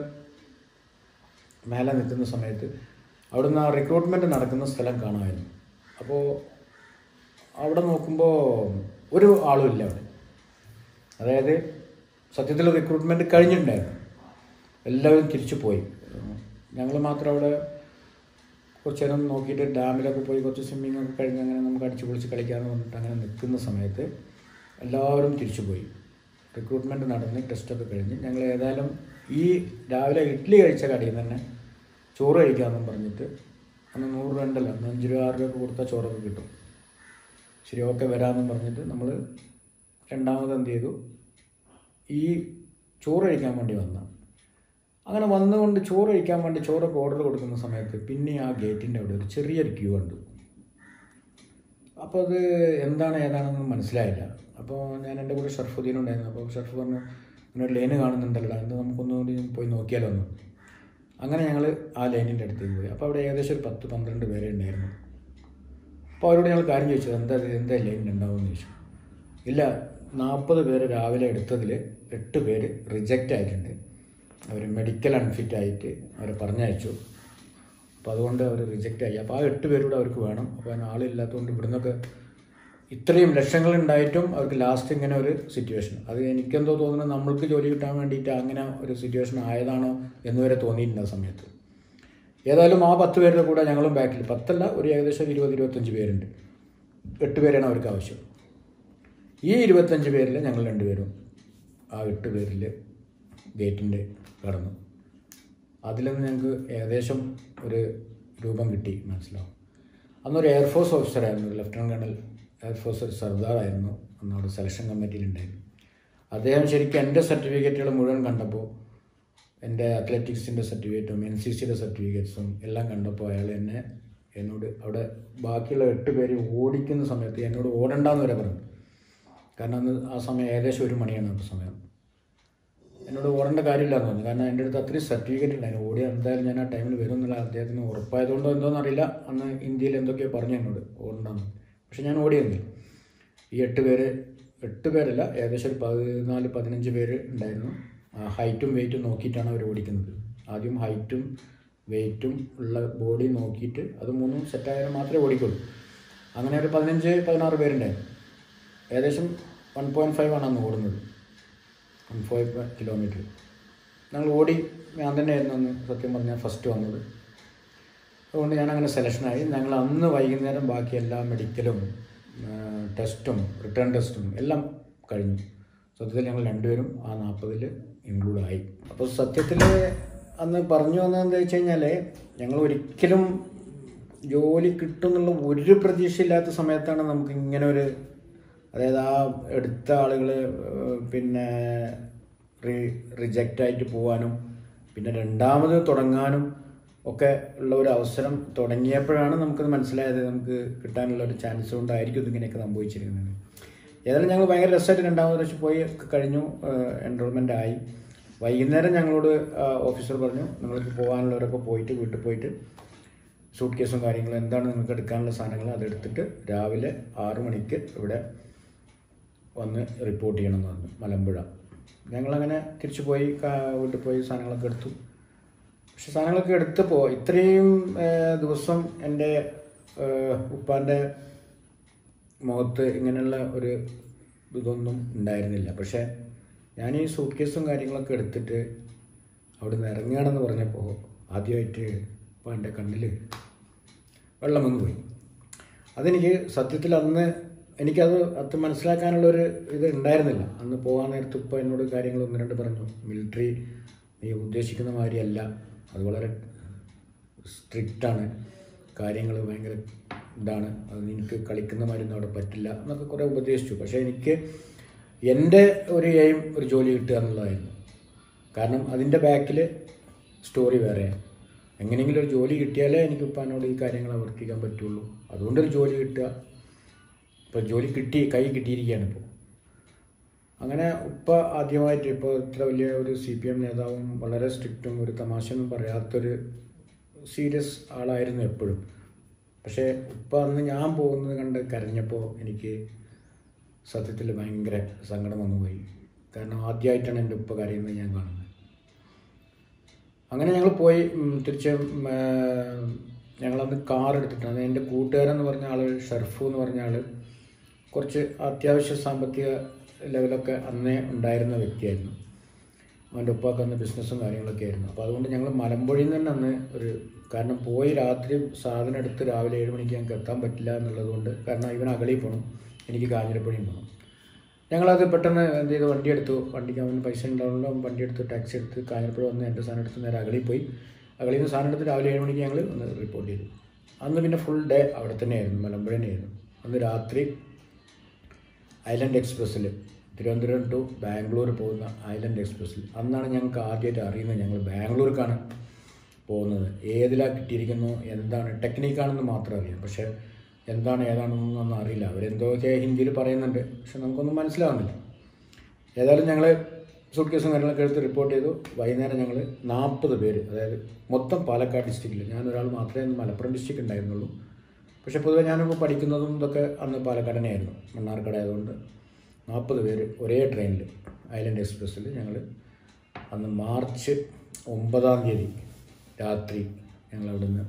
[SPEAKER 1] മേലെ നിൽക്കുന്ന സമയത്ത് അവിടുന്ന് ആ റിക്രൂട്ട്മെൻറ്റ് നടക്കുന്ന സ്ഥലം കാണുമായിരുന്നു അപ്പോൾ അവിടെ നോക്കുമ്പോൾ ഒരു ആളും ഇല്ല അവിടെ അതായത് സത്യത്തിൽ റിക്രൂട്ട്മെൻറ്റ് കഴിഞ്ഞിട്ടുണ്ടായിരുന്നു എല്ലാവരും തിരിച്ചു പോയി ഞങ്ങൾ മാത്രം അവിടെ കുറച്ച് നേരം നോക്കിയിട്ട് ഡാമിലൊക്കെ പോയി കുറച്ച് സ്വിമ്മിങ് ഒക്കെ കഴിഞ്ഞ് അങ്ങനെ നമുക്ക് അടിച്ച് പൊളിച്ച് കളിക്കാമെന്ന് പറഞ്ഞിട്ട് അങ്ങനെ നിൽക്കുന്ന സമയത്ത് എല്ലാവരും തിരിച്ചു പോയി റിക്രൂട്ട്മെൻറ്റ് നടന്ന് ടെസ്റ്റൊക്കെ കഴിഞ്ഞ് ഞങ്ങൾ ഏതായാലും ഈ രാവിലെ ഇഡ്ഡലി കഴിച്ച കടയിൽ നിന്ന് തന്നെ ചോറ് കഴിക്കാമെന്നും പറഞ്ഞിട്ട് അന്ന് നൂറ് രൂപ ഉണ്ടല്ലോ അന്ന് അഞ്ച് രൂപ ആറ് രൂപ കൊടുത്താൽ ചോറൊക്കെ കിട്ടും ശരി ഓക്കെ വരാമെന്നും പറഞ്ഞിട്ട് നമ്മൾ രണ്ടാമത് എന്ത് ചെയ്തു ഈ ചോറ് കഴിക്കാൻ വേണ്ടി വന്ന അങ്ങനെ വന്നുകൊണ്ട് ചോറ് കഴിക്കാൻ വേണ്ടി ചോറൊക്കെ ഓർഡർ കൊടുക്കുന്ന സമയത്ത് പിന്നെ ആ ഗേറ്റിൻ്റെ അവിടെ ഒരു ചെറിയൊരു ക്യൂ ഉണ്ട് അപ്പോൾ അത് എന്താണ് ഏതാണെന്ന് മനസ്സിലായില്ല അപ്പോൾ ഞാൻ എൻ്റെ കൂടെ ഷർഫുദ്ദീൻ ഉണ്ടായിരുന്നു അപ്പോൾ ഷർഫ് പറഞ്ഞു ഇങ്ങനെ ഒരു ലൈന് കാണുന്നുണ്ടല്ലോ എന്ന് നമുക്കൊന്നുകൂടി പോയി നോക്കിയാലോ ഒന്ന് അങ്ങനെ ഞങ്ങൾ ആ ലൈനിൻ്റെ അടുത്തേക്ക് പോയി അപ്പോൾ അവിടെ ഏകദേശം ഒരു പത്ത് പന്ത്രണ്ട് പേരെ ഉണ്ടായിരുന്നു അപ്പോൾ അവരോട് ഞങ്ങൾ കാര്യം ചോദിച്ചത് എന്താ ഇത് എന്താ ലൈൻ ഉണ്ടാവുമെന്ന് ചോദിച്ചു ഇല്ല നാൽപ്പത് പേര് രാവിലെ എടുത്തതിൽ എട്ട് പേര് റിജക്റ്റ് ആയിട്ടുണ്ട് അവർ മെഡിക്കൽ അൺഫിറ്റ് ആയിട്ട് അവരെ പറഞ്ഞയച്ചു അപ്പോൾ അതുകൊണ്ട് അവർ റിജക്റ്റ് ആയി അപ്പോൾ ആ എട്ട് പേരൂടെ അവർക്ക് വേണം അപ്പോൾ അതിന് ആളില്ലാത്തതുകൊണ്ട് ഇവിടുന്നൊക്കെ ഇത്രയും ലക്ഷങ്ങളുണ്ടായിട്ടും അവർക്ക് ലാസ്റ്റ് ഇങ്ങനെ ഒരു സിറ്റുവേഷൻ അത് എനിക്കെന്തോ തോന്നുന്നത് നമ്മൾക്ക് ജോലി കിട്ടാൻ വേണ്ടിയിട്ട് അങ്ങനെ ഒരു സിറ്റുവേഷൻ ആയതാണോ എന്ന് വരെ തോന്നിയിട്ടുണ്ട് ആ സമയത്ത് ഏതായാലും ആ പത്ത് പേരുടെ കൂടെ ഞങ്ങളും ബാക്കിൽ പത്തല്ല ഒരു ഏകദേശം ഒരു ഇരുപത് ഇരുപത്തഞ്ച് പേരുണ്ട് എട്ട് പേരാണ് അവർക്ക് ആവശ്യം ഈ ഇരുപത്തഞ്ച് പേരിൽ ഞങ്ങൾ രണ്ടുപേരും ആ എട്ട് പേരിൽ ഗേറ്റിൻ്റെ കടന്നു അതിൽ നിന്ന് ഞങ്ങൾക്ക് ഏകദേശം ഒരു രൂപം കിട്ടി മനസ്സിലാവും അന്നൊരു എയർഫോഴ്സ് ഓഫീസറായിരുന്നു ലഫ്റ്റനൻറ്റ് കേണൽ എയർഫോഴ്സ് ഒരു സർദാറായിരുന്നു അന്ന് അവിടെ സെലക്ഷൻ കമ്മിറ്റിയിലുണ്ടായിരുന്നു അദ്ദേഹം ശരിക്കും എൻ്റെ സർട്ടിഫിക്കറ്റുകൾ മുഴുവൻ കണ്ടപ്പോൾ എൻ്റെ അത്ലറ്റിക്സിൻ്റെ സർട്ടിഫിക്കറ്റും എൻ സി സിയുടെ സർട്ടിഫിക്കറ്റ്സും എല്ലാം കണ്ടപ്പോൾ അയാൾ എന്നെ എന്നോട് അവിടെ ബാക്കിയുള്ള എട്ട് പേര് ഓടിക്കുന്ന സമയത്ത് എന്നോട് ഓടണ്ടെന്ന് വരെ പറഞ്ഞു കാരണം അന്ന് ആ സമയം ഏകദേശം ഒരു മണിയാണ് ആ സമയം എന്നോട് ഓടേണ്ട കാര്യമില്ലാന്ന് പറഞ്ഞു കാരണം എൻ്റെ അടുത്ത് അത്രയും സർട്ടിഫിക്കറ്റ് ഉണ്ടായിരുന്നു ഓടി എന്തായാലും ഞാൻ ആ ടൈമിൽ വരും എന്നുള്ള അദ്ദേഹത്തിന് ഉറപ്പായതുകൊണ്ടോ എന്തോന്ന് അറിയില്ല അന്ന് ഇന്ത്യയിൽ എന്തൊക്കെയോ പറഞ്ഞു എന്നോട് ഓടണ്ടെന്ന് പക്ഷെ ഞാൻ ഓടിയെന്നില്ല ഈ എട്ട് പേര് എട്ട് പേരല്ല ഏകദേശം ഒരു പതിനാല് പതിനഞ്ച് പേര് ഉണ്ടായിരുന്നു ഹൈറ്റും വെയിറ്റും നോക്കിയിട്ടാണ് അവർ ഓടിക്കുന്നത് ആദ്യം ഹൈറ്റും വെയിറ്റും ഉള്ള ബോഡി നോക്കിയിട്ട് അത് മൂന്നും സെറ്റായാൽ മാത്രമേ ഓടിക്കുള്ളൂ അങ്ങനെ ഒരു പതിനഞ്ച് പതിനാറ് പേരുണ്ടായിരുന്നു ഏകദേശം വൺ പോയിൻറ്റ് ഫൈവ് ആണ് അന്ന് ഓടുന്നത് വൺ ഫൈവ് കിലോമീറ്റർ ഞങ്ങൾ ഓടി ഞാൻ തന്നെയായിരുന്നു അന്ന് സത്യം പറഞ്ഞാൽ ഫസ്റ്റ് വന്നത് അതുകൊണ്ട് ഞാൻ അങ്ങനെ സെലക്ഷനായി ഞങ്ങൾ അന്ന് വൈകുന്നേരം ബാക്കി എല്ലാ മെഡിക്കലും ടെസ്റ്റും റിട്ടേൺ ടെസ്റ്റും എല്ലാം കഴിഞ്ഞു സത്യത്തിൽ ഞങ്ങൾ രണ്ടുപേരും ആ നാൽപ്പതിൽ ഇൻക്ലൂഡ് ആയി അപ്പോൾ സത്യത്തിൽ അന്ന് പറഞ്ഞു വന്നത് എന്താ വെച്ച് കഴിഞ്ഞാൽ ഞങ്ങൾ ഒരിക്കലും ജോലി കിട്ടും എന്നുള്ള ഒരു പ്രതീക്ഷയില്ലാത്ത സമയത്താണ് നമുക്ക് ഇങ്ങനെ ഒരു അതായത് ആ എടുത്ത ആളുകൾ പിന്നെ റി റിജക്റ്റ് ആയിട്ട് പോകാനും പിന്നെ രണ്ടാമത് തുടങ്ങാനും ഒക്കെ ഉള്ള ഒരു അവസരം തുടങ്ങിയപ്പോഴാണ് നമുക്കത് മനസ്സിലായത് നമുക്ക് കിട്ടാനുള്ള ഒരു ചാൻസ് കൊണ്ടായിരിക്കും ഇതിങ്ങനെയൊക്കെ സംഭവിച്ചിരിക്കുന്നത് ഏതായാലും ഞങ്ങൾ ഭയങ്കര രസമായിട്ട് രണ്ടാമത് പ്രാവശ്യം പോയി ഒക്കെ കഴിഞ്ഞു എൻറോൾമെൻ്റ് ആയി വൈകുന്നേരം ഞങ്ങളോട് ഓഫീസർ പറഞ്ഞു നിങ്ങൾക്ക് പോകാനുള്ളവരൊക്കെ പോയിട്ട് വീട്ടിൽ പോയിട്ട് സൂട്ട് കേസും കാര്യങ്ങളും എന്താണ് നിങ്ങൾക്ക് എടുക്കാനുള്ള സാധനങ്ങൾ അതെടുത്തിട്ട് രാവിലെ ആറു മണിക്ക് ഇവിടെ വന്ന് റിപ്പോർട്ട് ചെയ്യണം എന്ന് പറഞ്ഞു മലമ്പുഴ ഞങ്ങളങ്ങനെ തിരിച്ചു പോയി കാ- വീട്ടിൽ പോയി സാധനങ്ങളൊക്കെ എടുത്തു പക്ഷെ സാധനങ്ങളൊക്കെ എടുത്തപ്പോൾ ഇത്രയും ഏഹ്, ദിവസം എൻ്റെ ഏഹ്, ഉപ്പാൻ്റെ മുഖത്ത് ഇങ്ങനെയുള്ള ഒരു ഇതൊന്നും ഉണ്ടായിരുന്നില്ല പക്ഷേ ഞാൻ ഈ സൂട്ട് കേസും കാര്യങ്ങളൊക്കെ എടുത്തിട്ട് അവിടെ നിന്ന് ഇറങ്ങുകയാണെന്ന് പറഞ്ഞപ്പോൾ ആദ്യമായിട്ട് ഇപ്പോൾ എൻ്റെ കണ്ണിൽ വെള്ളം വന്നു പോയി അതെനിക്ക് സത്യത്തിൽ അന്ന് എനിക്കത് അത് മനസ്സിലാക്കാനുള്ളൊരു ഇത് ഉണ്ടായിരുന്നില്ല അന്ന് പോകാൻ നേരത്ത് ഇപ്പോൾ എന്നോട് കാര്യങ്ങൾ ഒന്ന് രണ്ട് പറഞ്ഞു മിലിറ്ററി നീ ഉദ്ദേശിക്കുന്ന മാതിരിയല്ല അത് വളരെ സ്ട്രിക്റ്റാണ് കാര്യങ്ങൾ ഭയങ്കര ഇതാണ് അത് നിനക്ക് കളിക്കുന്ന മാതിരിയൊന്നും അവിടെ പറ്റില്ല എന്നൊക്കെ കുറേ ഉപദേശിച്ചു പക്ഷേ എനിക്ക് എൻ്റെ ഒരു എയിം ഒരു ജോലി കിട്ടുക എന്നുള്ളതായിരുന്നു കാരണം അതിൻ്റെ ബാക്കിൽ സ്റ്റോറി വേറെയാണ് എങ്ങനെയെങ്കിലും ഒരു ജോലി കിട്ടിയാലേ എനിക്ക് ഉപ്പാനോട് ഈ കാര്യങ്ങൾ ആവർത്തിക്കാൻ പറ്റുള്ളൂ അതുകൊണ്ടൊരു ജോലി കിട്ടുക ഇപ്പോൾ ജോലി കിട്ടി കൈ കിട്ടിയിരിക്കുകയാണ് ഇപ്പോൾ അങ്ങനെ ഉപ്പ ആദ്യമായിട്ട് ഇപ്പോൾ ഇത്ര വലിയ ഒരു സി പി എം നേതാവും വളരെ സ്ട്രിക്റ്റും ഒരു തമാശയൊന്നും പറയാത്തൊരു സീരിയസ് ആളായിരുന്നു എപ്പോഴും പക്ഷേ ഉപ്പ അന്ന് ഞാൻ പോകുന്നത് കണ്ട് കരഞ്ഞപ്പോൾ എനിക്ക് സത്യത്തിൽ ഭയങ്കര സങ്കടം വന്നുപോയി കാരണം ആദ്യമായിട്ടാണ് എൻ്റെ ഉപ്പ കരയുന്നത് ഞാൻ കാണുന്നത് അങ്ങനെ ഞങ്ങൾ പോയി ഉം, തിരിച്ച് ഉം, ആ, ഞങ്ങളന്ന് കാർ എടുത്തിട്ടാണ് എൻ്റെ കൂട്ടുകാരെന്ന് പറഞ്ഞ ആൾ ഷർഫു എന്ന് പറഞ്ഞ ആൾ കുറച്ച് അത്യാവശ്യ സാമ്പത്തിക ലെവലൊക്കെ അന്നേ ഉണ്ടായിരുന്ന വ്യക്തിയായിരുന്നു അവൻ്റെ ഉപ്പാക്ക് അന്ന് ബിസിനസ്സും കാര്യങ്ങളൊക്കെ ആയിരുന്നു അപ്പോൾ അതുകൊണ്ട് ഞങ്ങൾ മലമ്പുഴയിൽ നിന്ന് തന്നെ അന്ന് ഒരു കാരണം പോയി രാത്രി സാധനം എടുത്ത് രാവിലെ ഏഴ് മണിക്ക് ഞങ്ങൾക്ക് എത്താൻ പറ്റില്ല എന്നുള്ളത് കൊണ്ട് കാരണം ഇവൻ അകളിയിൽ പോകണം എനിക്ക് കാഞ്ഞിരപ്പള്ളിയും പോകണം ഞങ്ങളത് പെട്ടെന്ന് എന്ത് ചെയ്തു വണ്ടി എടുത്തു വണ്ടിക്ക് അവന് പൈസ ഉണ്ടാവുമ്പോൾ അവൻ വണ്ടി എടുത്ത് ടാക്സി എടുത്ത് കാഞ്ഞിരപ്പുഴ വന്ന് എൻ്റെ സാധനം എടുത്ത് നേരെ അകളിയിൽ പോയി അകളിയിൽ നിന്ന് സാധനം എടുത്ത് രാവിലെ ഏഴ് മണിക്ക് ഞങ്ങൾ ഒന്ന് റിപ്പോർട്ട് ചെയ്തു അന്ന് പിന്നെ ഫുൾ ഡേ അവിടെ തന്നെയായിരുന്നു മലമ്പുഴ തന്നെയായിരുന്നു അന്ന് രാത്രി ഐലൻഡ് എക്സ്പ്രസ്സിൽ തിരുവനന്തപുരം ടു ബാംഗ്ലൂർ പോകുന്ന ഐലൻഡ് എക്സ്പ്രസ്സിൽ അന്നാണ് ഞങ്ങൾക്ക് ആദ്യമായിട്ട് അറിയുന്നത് ഞങ്ങൾ ബാംഗ്ലൂർക്കാണ് പോകുന്നത് ഏതിലാണ് കിട്ടിയിരിക്കുന്നു എന്താണ് ടെക്നിക്കാണെന്ന് മാത്രം അറിയാം പക്ഷേ എന്താണ് ഏതാണെന്നൊന്നും അറിയില്ല അവരെന്തൊക്കെ ഹിന്ദിയിൽ പറയുന്നുണ്ട് പക്ഷെ നമുക്കൊന്നും മനസ്സിലാവുന്നില്ല ഏതായാലും ഞങ്ങൾ സൂട്ട് കേസും കാര്യങ്ങളൊക്കെ എടുത്ത് റിപ്പോർട്ട് ചെയ്തു വൈകുന്നേരം ഞങ്ങൾ നാൽപ്പത് പേര് അതായത് മൊത്തം പാലക്കാട് ഡിസ്ട്രിക്റ്റിൽ ഞാൻ ഒരാൾ മാത്രമേ അന്ന് മലപ്പുറം ഡിസ്ട്രിക്റ്റ് ഉണ്ടായിരുന്നുള്ളൂ പക്ഷേ പൊതുവെ ഞാനിപ്പോൾ പഠിക്കുന്നതും ഇതൊക്കെ അന്ന് പാലക്കാട് തന്നെയായിരുന്നു മണ്ണാർക്കാട് ആയതുകൊണ്ട് നാൽപ്പത് പേര് ഒരേ ട്രെയിനിൽ ഐലൻഡ് എക്സ്പ്രസ്സിൽ ഞങ്ങൾ അന്ന് മാർച്ച് ഒമ്പതാം തീയതി രാത്രി ഞങ്ങൾ അവിടുന്ന്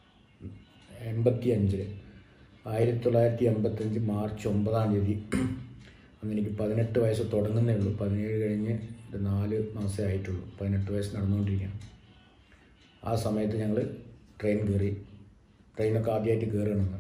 [SPEAKER 1] എൺപത്തി അഞ്ചിൽ ആയിരത്തി തൊള്ളായിരത്തി എൺപത്തഞ്ച് മാർച്ച് ഒമ്പതാം തീയതി അന്ന് എനിക്ക് പതിനെട്ട് വയസ്സ് തുടങ്ങുന്നേ ഉള്ളൂ പതിനേഴ് കഴിഞ്ഞ് ഒരു നാല് മാസമേ ആയിട്ടുള്ളൂ പതിനെട്ട് വയസ്സ് നടന്നുകൊണ്ടിരിക്കുകയാണ് ആ സമയത്ത് ഞങ്ങൾ ട്രെയിൻ കയറി ട്രെയിനൊക്കെ ആദ്യമായിട്ട് കയറണമെന്ന്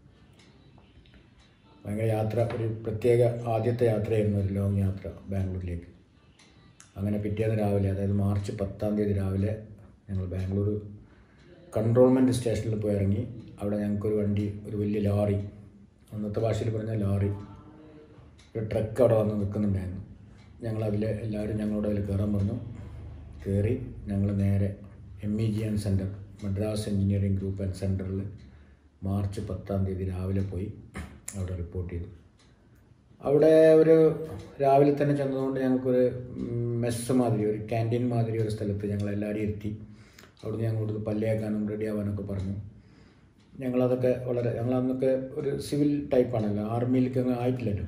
[SPEAKER 1] ഭയങ്കര യാത്ര ഒരു പ്രത്യേക ആദ്യത്തെ യാത്രയായിരുന്നു ഒരു ലോങ് യാത്ര ബാംഗ്ലൂരിലേക്ക് അങ്ങനെ പിറ്റേന്ന് രാവിലെ അതായത് മാർച്ച് പത്താം തീയതി രാവിലെ ഞങ്ങൾ ബാംഗ്ലൂർ കൺട്രോൾമെൻറ്റ് സ്റ്റേഷനിൽ പോയി ഇറങ്ങി അവിടെ ഞങ്ങൾക്കൊരു വണ്ടി ഒരു വലിയ ലോറി അന്നത്തെ ഭാഷയിൽ പറഞ്ഞാൽ ലോറി ഒരു ട്രക്ക് അവിടെ വന്ന് നിൽക്കുന്നുണ്ടായിരുന്നു ഞങ്ങളതിൽ എല്ലാവരും ഞങ്ങളോട് അതിൽ കയറാൻ പറഞ്ഞു കയറി ഞങ്ങൾ നേരെ M E G and centre Madras engineering group and സെൻറ്ററിൽ മാർച്ച് പത്താം തീയതി രാവിലെ പോയി അവിടെ റിപ്പോർട്ട് ചെയ്തു അവിടെ ഒരു രാവിലെ തന്നെ ചെന്നതുകൊണ്ട് ഞങ്ങൾക്കൊരു മെസ്സ് മാതിരി ഒരു ക്യാൻറ്റീൻ മാതിരി ഒരു സ്ഥലത്ത് ഞങ്ങൾ എല്ലാവരും ഇരുത്തി അവിടുന്ന് ഞങ്ങളോട് പല്ലിയാക്കാനും റെഡി ആവാനൊക്കെ പറഞ്ഞു ഞങ്ങളതൊക്കെ വളരെ ഞങ്ങൾ അന്നൊക്കെ ഒരു സിവിൽ ടൈപ്പാണല്ലോ ആർമിയിലേക്ക് അങ്ങ് ആയിട്ടില്ലല്ലോ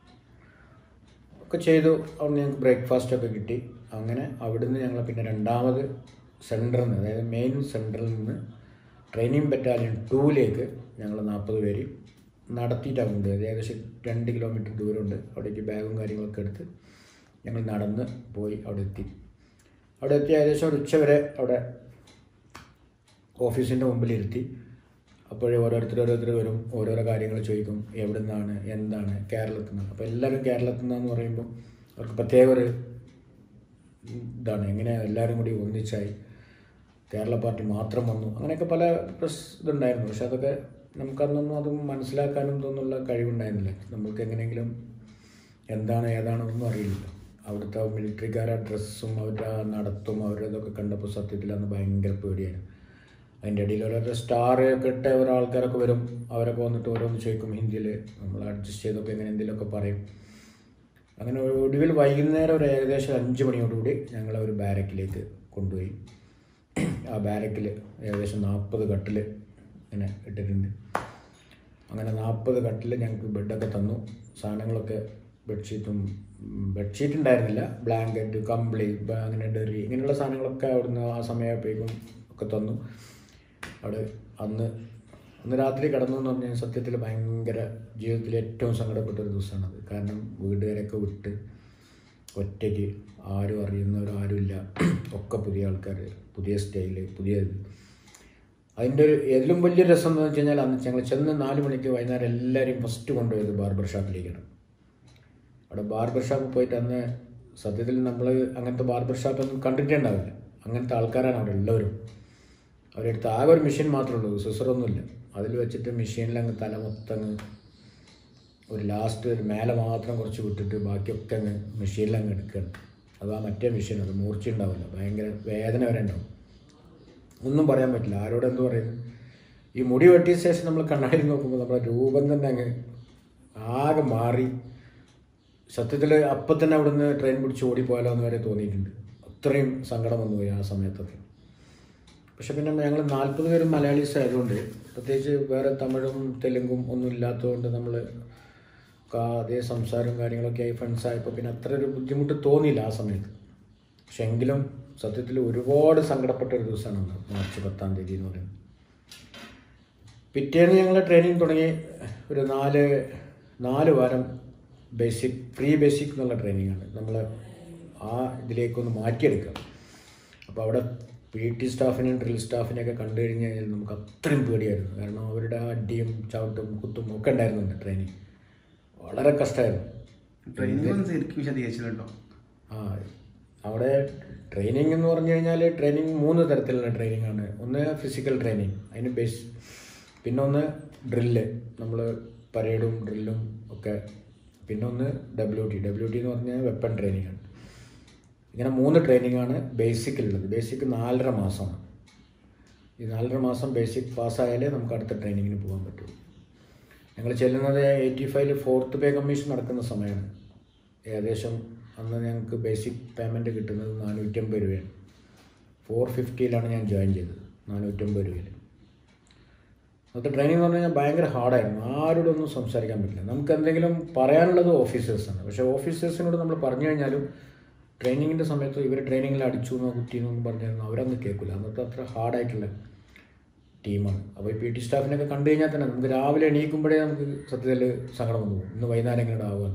[SPEAKER 1] ഒക്കെ ചെയ്തു അവിടെ ഞങ്ങൾക്ക് ബ്രേക്ക്ഫാസ്റ്റ് ഒക്കെ കിട്ടി അങ്ങനെ അവിടുന്ന് ഞങ്ങൾ പിന്നെ രണ്ടാമത് സെൻറ്ററിൽ നിന്ന് അതായത് മെയിൻ സെൻറ്ററിൽ നിന്ന് ട്രെയിനിങ് ബറ്റാലിയൻ ടൂവിലേക്ക് ഞങ്ങൾ നാൽപ്പത് പേര് നടത്തിയിട്ടാണ് കൊണ്ടുപോയത് ഏകദേശം രണ്ട് കിലോമീറ്റർ ദൂരമുണ്ട് അവിടേക്ക് ബാഗും കാര്യങ്ങളൊക്കെ എടുത്ത് ഞങ്ങൾ നടന്ന് പോയി അവിടെ എത്തി അവിടെ എത്തി ഏകദേശം ഒരു ഉച്ച വരെ അവിടെ ഓഫീസിൻ്റെ മുമ്പിൽ ഇരുത്തി അപ്പോഴേ ഓരോരുത്തർ ഓരോരുത്തർ വരും ഓരോരോ കാര്യങ്ങൾ ചോദിക്കും എവിടെ നിന്നാണ് എന്താണ് കേരളത്തിൽ നിന്ന് അപ്പോൾ എല്ലാവരും കേരളത്തിൽ നിന്നാന്ന് പറയുമ്പോൾ അവർക്ക് പ്രത്യേക ഒരു ഇതാണ് എങ്ങനെ എല്ലാവരും കൂടി ഒന്നിച്ചായി കേരള പാർട്ടി മാത്രം വന്നു അങ്ങനെയൊക്കെ പല പ്രസ് ഇതുണ്ടായിരുന്നു പക്ഷെ അതൊക്കെ നമുക്കന്നൊന്നും അതും മനസ്സിലാക്കാനും ഇതൊന്നുള്ള കഴിവുണ്ടായിരുന്നില്ല നമ്മൾക്ക് എങ്ങനെയെങ്കിലും എന്താണ് ഏതാണെന്നൊന്നും അറിയില്ല അവിടുത്തെ മിലിറ്ററിക്കാരുടെ ഡ്രസ്സും അവരുടെ ആ നടത്തും അവരുടെ ഇതൊക്കെ കണ്ടപ്പോൾ സത്യത്തിൽ അന്ന് ഭയങ്കര പേടിയായിരുന്നു അതിൻ്റെ ഇടയിൽ ഓരോ സ്റ്റാർ ഒക്കെ ഇട്ട ഓരോ ആൾക്കാരൊക്കെ വരും അവരൊക്കെ വന്നിട്ട് ഓരോന്ന് ചോദിക്കും ഹിന്ദിയിൽ നമ്മൾ അഡ്ജസ്റ്റ് ചെയ്തൊക്കെ ഇങ്ങനെ എന്തെങ്കിലുമൊക്കെ പറയും അങ്ങനെ ഒടുവിൽ വൈകുന്നേരം ഒരു ഏകദേശം അഞ്ച് മണിയോടുകൂടി ഞങ്ങൾ ഒരു ബാരക്കിലേക്ക് കൊണ്ടുപോയി ആ ബാരക്കിൽ ഏകദേശം നാൽപ്പത് കട്ടിൽ ഇങ്ങനെ ഇട്ടിട്ടുണ്ട് അങ്ങനെ നാൽപ്പത് കട്ടിൽ ഞങ്ങൾക്ക് ബെഡൊക്കെ തന്നു സാധനങ്ങളൊക്കെ ബെഡ്ഷീറ്റും ഉം, ബെഡ്ഷീറ്റ് ഉണ്ടായിരുന്നില്ല ബ്ലാങ്കറ്റ് കമ്പിളി ബ- അങ്ങനെ ഡെറി ഇങ്ങനെയുള്ള സാധനങ്ങളൊക്കെ അവിടുന്ന് ആ സമയമായപ്പോഴേക്കും ഒക്കെ തന്നു അവിടെ അന്ന് അന്ന് രാത്രി കിടന്നു എന്ന് പറഞ്ഞാൽ സത്യത്തിൽ ഭയങ്കര ജീവിതത്തിൽ ഏറ്റവും സങ്കടപ്പെട്ട ഒരു ദിവസമാണത് കാരണം വീട്ടുകാരൊക്കെ വിട്ട് ഒറ്റയ്ക്ക് ആരും അറിയുന്നവരാരുമില്ല ഒക്കെ പുതിയ ആൾക്കാർ പുതിയ സ്റ്റൈല് പുതിയ ഇത് അതിൻ്റെ ഒരു ഇതിലും വലിയ രസം എന്ന് വെച്ച് കഴിഞ്ഞാൽ അന്ന് ഞങ്ങൾ ചെന്ന് നാല് മണിക്ക് വൈകുന്നേരം എല്ലാവരെയും ഫസ്റ്റ് കൊണ്ടുപോയത് ബാർബർ ഷാപ്പിലേക്കാണ് അവിടെ ബാർബർ ഷാപ്പ് പോയിട്ട് അന്ന് സത്യത്തിൽ നമ്മൾ അങ്ങനത്തെ ബാർബർ ഷാപ്പ് ഒന്നും കണ്ടിട്ടേ ഉണ്ടാവില്ല അങ്ങനത്തെ ആൾക്കാരാണ് അവിടെ എല്ലാവരും അവരുടെ അടുത്ത് ആകെ ഒരു മെഷീൻ മാത്രമേ ഉള്ളൂ സിസറൊന്നുമില്ല അതിൽ വെച്ചിട്ട് മെഷീനിൽ അങ്ങ് തല മൊത്തം അങ്ങ് ഒരു ലാസ്റ്റ് ഒരു മേലെ മാത്രം കുറച്ച് വിട്ടിട്ട് ബാക്കിയൊക്കെ അങ്ങ് മെഷീനിൽ അങ്ങ് എടുക്കുകയാണ് അത് ആ മറ്റേ മെഷീൻ അത് മൂർച്ച ഉണ്ടാവില്ല ഭയങ്കര വേദന വരെ ഉണ്ടാവും ഒന്നും പറയാൻ പറ്റില്ല ആരോട് എന്ത് പറയുന്നു ഈ മുടി വെട്ടിയ ശേഷം നമ്മൾ കണ്ണാടി നോക്കുമ്പോൾ നമ്മുടെ രൂപം തന്നെ അങ്ങ് ആകെ മാറി സത്യത്തിൽ അപ്പം തന്നെ അവിടുന്ന് ട്രെയിൻ പിടിച്ച് ഓടിപ്പോയാലോ എന്ന് വരെ തോന്നിയിട്ടുണ്ട് അത്രയും സങ്കടം വന്നു പോയി ആ സമയത്തൊക്കെ പക്ഷെ പിന്നെ ഞങ്ങൾ നാൽപ്പത് പേരും മലയാളീസ് ആയതുകൊണ്ട് പ്രത്യേകിച്ച് വേറെ തമിഴും തെലുങ്കും ഒന്നും ഇല്ലാത്തതുകൊണ്ട് നമ്മൾ അതേ സംസാരവും കാര്യങ്ങളൊക്കെ ആയി ഫ്രണ്ട്സ് ആയപ്പോൾ പിന്നെ അത്ര ഒരു ബുദ്ധിമുട്ട് തോന്നിയില്ല ആ സമയത്ത് പക്ഷെ എങ്കിലും സത്യത്തിൽ ഒരുപാട് സങ്കടപ്പെട്ട ഒരു ദിവസമാണ് അന്ന് മാർച്ച് പത്താം തീയതി എന്ന് പറയുന്നത് പിറ്റേന്ന് ഞങ്ങൾ ട്രെയിനിങ് തുടങ്ങി ഒരു നാല് നാല് വാരം ബേസിക് പ്രീ ബേസിക് എന്നുള്ള ട്രെയിനിങ് ആണ് നമ്മൾ ആ ഇതിലേക്കൊന്ന് മാറ്റിയെടുക്കുക അപ്പോൾ അവിടെ പി ടി സ്റ്റാഫിനെയും ഡ്രിൽ സ്റ്റാഫിനെയൊക്കെ കണ്ടു കഴിഞ്ഞ് കഴിഞ്ഞാൽ നമുക്ക് അത്രയും പേടിയായിരുന്നു കാരണം അവരുടെ ആ അടിയും ചവിട്ടും കുത്തും ഒക്കെ ഉണ്ടായിരുന്നുണ്ട് ട്രെയിനിങ് വളരെ കഷ്ടമായിരുന്നു
[SPEAKER 2] ട്രെയിനിങ് ഒന്ന് ശരിക്കും വിശദീകരിച്ചിട്ടുണ്ടോ
[SPEAKER 1] ആ അവിടെ ട്രെയിനിങ് എന്ന് പറഞ്ഞു കഴിഞ്ഞാൽ ട്രെയിനിങ് മൂന്ന് തരത്തിലുള്ള ട്രെയിനിങ് ആണ് ഒന്ന് ഫിസിക്കൽ ട്രെയിനിങ് അതിന് ബേസ് പിന്നെ ഒന്ന് ഡ്രില്ല് നമ്മൾ പരേഡും ഡ്രില്ലും ഒക്കെ പിന്നെ ഒന്ന് ഡബ്ല്യു ടി ഡബ്ല്യു ടി എന്ന് പറഞ്ഞാൽ വെപ്പൺ ട്രെയിനിങ് ആണ് ഇങ്ങനെ മൂന്ന് ട്രെയിനിങ് ആണ് ബേസിക്കിലുള്ളത് ബേസിക് നാലര മാസമാണ് ഈ നാലര മാസം ബേസിക് പാസ്സായാലേ നമുക്ക് അടുത്ത ട്രെയിനിങ്ങിന് പോകാൻ പറ്റുള്ളൂ ഞങ്ങൾ ചെല്ലുന്നത് എയ്റ്റി ഫൈവില് ഫോർത്ത് പേ കമ്മീഷൻ നടക്കുന്ന സമയമാണ് ഏകദേശം അന്ന് ഞങ്ങൾക്ക് ബേസിക് പേയ്മെൻറ്റ് കിട്ടുന്നത് നാനൂറ്റമ്പത് രൂപയാണ് ഫോർ ഫിഫ്റ്റിയിലാണ് ഞാൻ ജോയിൻ ചെയ്തത് നാനൂറ്റമ്പത് രൂപയിൽ അന്നത്തെ ട്രെയിനിങ് എന്ന് പറഞ്ഞു കഴിഞ്ഞാൽ ഭയങ്കര ഹാർഡായിരുന്നു ആരോടും ഒന്നും സംസാരിക്കാൻ പറ്റില്ല നമുക്ക് എന്തെങ്കിലും പറയാനുള്ളത് ഓഫീസേഴ്സാണ് പക്ഷേ ഓഫീസേഴ്സിനോട് നമ്മൾ പറഞ്ഞു കഴിഞ്ഞാലും ട്രെയിനിങ്ങിൻ്റെ സമയത്ത് ഇവർ ട്രെയിനിങ്ങിൽ അടിച്ചു എന്നോ കുത്തി എന്നൊന്നും പറഞ്ഞായിരുന്നു അവരൊന്നും കേൾക്കില്ല അന്നത്തെ അത്ര ഹാർഡായിട്ടുള്ള ടീമാണ് അപ്പോൾ ഈ പി ടി സ്റ്റാഫിനൊക്കെ കണ്ടു കഴിഞ്ഞാൽ തന്നെ നമുക്ക് രാവിലെ എണീക്കുമ്പോഴേ നമുക്ക് സത്യത്തിൽ സങ്കടം വന്നു പോകും ഇന്ന് വൈകുന്നേരം എങ്ങനെ ആവുക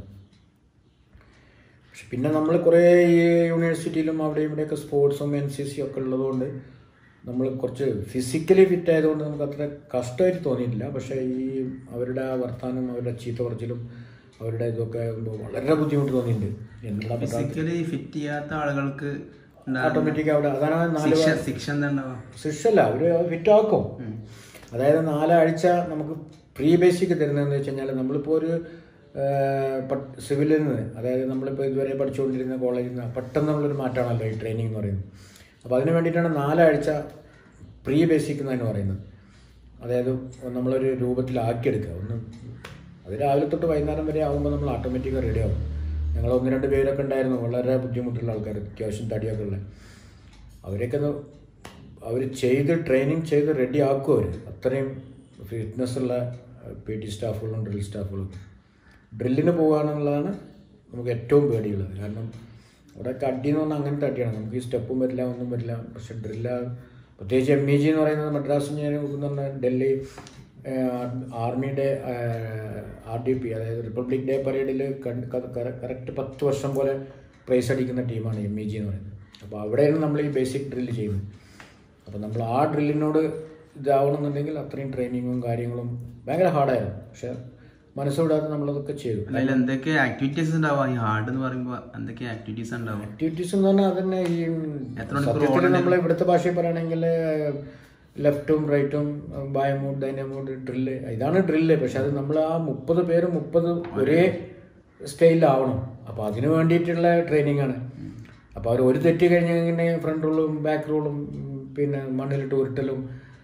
[SPEAKER 1] പക്ഷെ പിന്നെ നമ്മൾ കുറേ ഈ യൂണിവേഴ്സിറ്റിയിലും അവിടെ ഇവിടെയൊക്കെ സ്പോർട്സും എൻ സി സി ഒക്കെ ഉള്ളതുകൊണ്ട് നമ്മൾ കുറച്ച് ഫിസിക്കലി ഫിറ്റ് ആയതുകൊണ്ട് നമുക്ക് അത്ര കഷ്ടമായിട്ട് തോന്നിയിട്ടില്ല പക്ഷേ ഈ അവരുടെ ആ വർത്താനം അവരുടെ ചീത്ത പറച്ചിലും അവരുടെ ഇതൊക്കെ ആകുമ്പോൾ വളരെ ബുദ്ധിമുട്ട് തോന്നിയിട്ടുണ്ട് എന്താ
[SPEAKER 2] ഫിസിക്കലി ഫിറ്റ് ചെയ്യാത്ത ആളുകൾക്ക് ഉണ്ടാകുന്ന
[SPEAKER 1] ഓട്ടോമാറ്റിക് അവിടെ അതാണ് ആ നാല്
[SPEAKER 2] ശിക്ഷ ശിക്ഷ എന്താ ഉണ്ടാവുക
[SPEAKER 1] ശിക്ഷല്ല അവർ ഫിറ്റാക്കും അതായത് നാലാഴ്ച നമുക്ക് പ്രീ ബേസിക് തരുന്നതെന്ന് വെച്ച് കഴിഞ്ഞാൽ നമ്മളിപ്പോൾ ഒരു സിവിലിൽ നിന്ന് അതായത് നമ്മളിപ്പോൾ ഇതുവരെ പഠിച്ചുകൊണ്ടിരുന്ന കോളേജിൽ നിന്ന് പെട്ടെന്ന് നമ്മളൊരു മാറ്റമാണല്ലോ ഈ ട്രെയിനിങ് എന്ന് പറയുന്നത് അപ്പോൾ അതിന് വേണ്ടിയിട്ടാണ് നാലാഴ്ച പ്രീ ബേസിക് എന്നാണ് പറയുന്നത് അതായത് നമ്മളൊരു രൂപത്തിലാക്കിയെടുക്കുക ഒന്ന് അത് രാവിലെ തൊട്ട് വൈകുന്നേരം വരെ ആകുമ്പോൾ നമ്മൾ ഓട്ടോമാറ്റിക്കായി റെഡി ആവും ഞങ്ങൾ ഒന്ന് രണ്ട് പേരൊക്കെ ഉണ്ടായിരുന്നു വളരെ ബുദ്ധിമുട്ടുള്ള ആൾക്കാർ അത്യാവശ്യം തടിയൊക്കെ ഉള്ള അവരൊക്കെ ഒന്ന് അവർ ചെയ്ത് ട്രെയിനിങ് ചെയ്ത് റെഡി ആക്കും അവർ അത്രയും ഫിറ്റ്നസ് ഉള്ള പി ടി സ്റ്റാഫുകളും ഡ്രിൽ സ്റ്റാഫുകളും ഡ്രില്ലിന് പോകുകയാണെന്നുള്ളതാണ് നമുക്ക് ഏറ്റവും പേടിയുള്ളത് കാരണം അവിടെ അടി എന്ന് പറഞ്ഞാൽ അങ്ങനത്തെ അടിയാണ് നമുക്ക് ഈ സ്റ്റെപ്പും വരില്ല ഒന്നും വരില്ല പക്ഷെ ഡ്രില്ല പ്രത്യേകിച്ച് എം ഇ ജി എന്ന് പറയുന്നത് മദ്രാസ് എഞ്ചിനീയറിംഗ് എന്ന് പറഞ്ഞാൽ ഡൽഹി ആർമിയുടെ ആർ ഡി പി അതായത് റിപ്പബ്ലിക് ഡേ പരേഡിൽ കറക്റ്റ് പത്ത് വർഷം പോലെ പ്രൈസ് അടിക്കുന്ന ടീമാണ് എം ഇ ജി എന്ന് പറയുന്നത് അപ്പോൾ അവിടെയാണ് നമ്മൾ ഈ ബേസിക് ഡ്രില്ല് ചെയ്യുന്നത് അപ്പോൾ നമ്മൾ ആ ഡ്രില്ലിനോട് ഇതാവണമെന്നുണ്ടെങ്കിൽ അത്രയും ട്രെയിനിങ്ങും കാര്യങ്ങളും ഭയങ്കര ഹാർഡായിരുന്നു പക്ഷെ മനസ്സുവിടാതെ നമ്മളതൊക്കെ ചെയ്തു
[SPEAKER 2] അതിൽ എന്തൊക്കെ ആക്ടിവിറ്റീസ് ഉണ്ടാവുക ഈ ഹാർഡ് എന്ന് പറയുമ്പോൾ എന്തൊക്കെ ആക്ടിവിറ്റീസ് ഉണ്ടാവുക
[SPEAKER 1] ആക്ടിവിറ്റീസ് എന്ന് പറഞ്ഞാൽ അതന്നെ ഈ
[SPEAKER 2] എത്ര മണിക്കൂർ
[SPEAKER 1] സത്യത്തിൽ നമ്മൾ ഇവിടുത്തെ ഭാഷയിൽ പറയുകയാണെങ്കിൽ ലെഫ്റ്റും റൈറ്റും ബായമൂഡ് ഡൈനമൂഡ് ഡ്രില്ല് ഇതാണ് ഡ്രില്ല് പക്ഷെ അത് നമ്മൾ ആ മുപ്പത് പേര് മുപ്പത് ഒരേ സ്റ്റൈലിലാവണം അപ്പോൾ അതിന് വേണ്ടിയിട്ടുള്ള ട്രെയിനിങ് ആണ് അപ്പോൾ അവർ ഒരു തെറ്റ് കഴിഞ്ഞ് കഴിഞ്ഞാൽ ഫ്രണ്ട് റോളും ബാക്ക് റോളും പിന്നെ മണ്ണിലിട്ട് ഉരുട്ടലും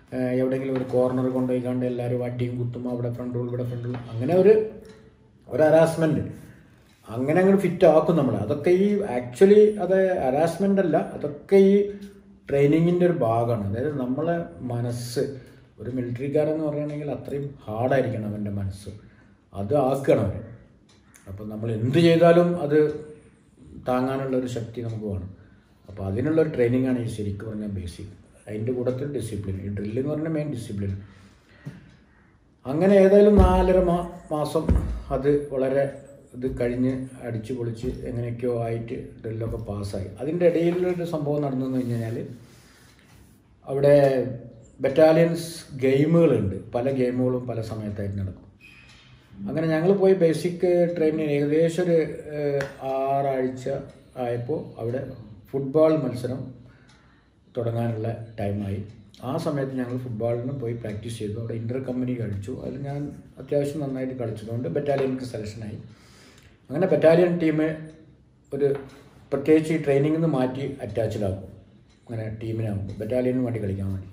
[SPEAKER 1] ഏഹ് എവിടെയെങ്കിലും ഒരു കോർണർ കൊണ്ടുപോയി കണ്ട് എല്ലാവരും വട്ടിയും കുത്തും അവിടെ ഫ്രണ്ട് റോൾ ഇവിടെ ഫ്രണ്ട് റോൾ അങ്ങനെ ഒരു ഒരു ഹരാസ്മെൻറ്റ് അങ്ങനെ അങ്ങോട്ട് ഫിറ്റ് ആക്കും നമ്മൾ അതൊക്കെ ഈ ആക്ച്വലി അത് ഹരാസ്മെൻ്റ് അല്ല അതൊക്കെ ഈ ട്രെയിനിങ്ങിൻ്റെ ഒരു ഭാഗമാണ് അതായത് നമ്മളെ മനസ്സ് ഒരു മിലിറ്ററിക്കാരെന്ന് പറയുകയാണെങ്കിൽ അത്രയും ഹാർഡായിരിക്കണം അവൻ്റെ മനസ്സ് അത് ആക്കണം അവർ അപ്പം നമ്മൾ എന്ത് ചെയ്താലും അത് താങ്ങാനുള്ള ഒരു ശക്തി നമുക്ക് വേണം അപ്പോൾ അതിനുള്ള ഒരു ട്രെയിനിങ്ങാണ് ഈ ശരിക്കും പറഞ്ഞാൽ ബേസിക് അതിൻ്റെ കൂട്ടത്തിൽ ഡിസിപ്ലിൻ ഈ ഡ്രില്ല് എന്ന് പറഞ്ഞാൽ മെയിൻ ഡിസിപ്ലിൻ അങ്ങനെ ഏതായാലും നാലര മാ മാസം അത് വളരെ ഇത് കഴിഞ്ഞ് അടിച്ച് പൊളിച്ച് എങ്ങനെയൊക്കെയോ ആയിട്ട് ഡ്രില്ലൊക്കെ പാസ്സായി അതിൻ്റെ ഇടയിലൊരു സംഭവം നടന്നെന്ന് കഴിഞ്ഞ് കഴിഞ്ഞാൽ അവിടെ ബറ്റാലിയൻസ് ഗെയിമുകളുണ്ട് പല ഗെയിമുകളും പല സമയത്തായിട്ട് നടക്കും അങ്ങനെ ഞങ്ങൾ പോയി ബേസിക് ട്രെയിനിങ് ഏകദേശം ഒരു ഏഹ്, ആറാഴ്ച ആയപ്പോൾ അവിടെ ഫുട്ബോൾ മത്സരം തുടങ്ങാനുള്ള ടൈമായി ആ സമയത്ത് ഞങ്ങൾ ഫുട്ബോളിന് പോയി പ്രാക്ടീസ് ചെയ്തു അവിടെ ഇൻ്റർ കമ്പനി കളിച്ചു അതിൽ ഞാൻ അത്യാവശ്യം നന്നായിട്ട് കളിച്ചതുകൊണ്ട് ബറ്റാലിയൻക്ക് സെലക്ഷനായി അങ്ങനെ ബറ്റാലിയൻ ടീം ഒരു പ്രത്യേകിച്ച് ഈ ട്രെയിനിങ്ങിൽ നിന്ന് മാറ്റി അറ്റാച്ച്ഡാക്കും അങ്ങനെ ടീമിനാകുമ്പോൾ ബറ്റാലിയന് വേണ്ടി കളിക്കാൻ വേണ്ടിയിട്ട്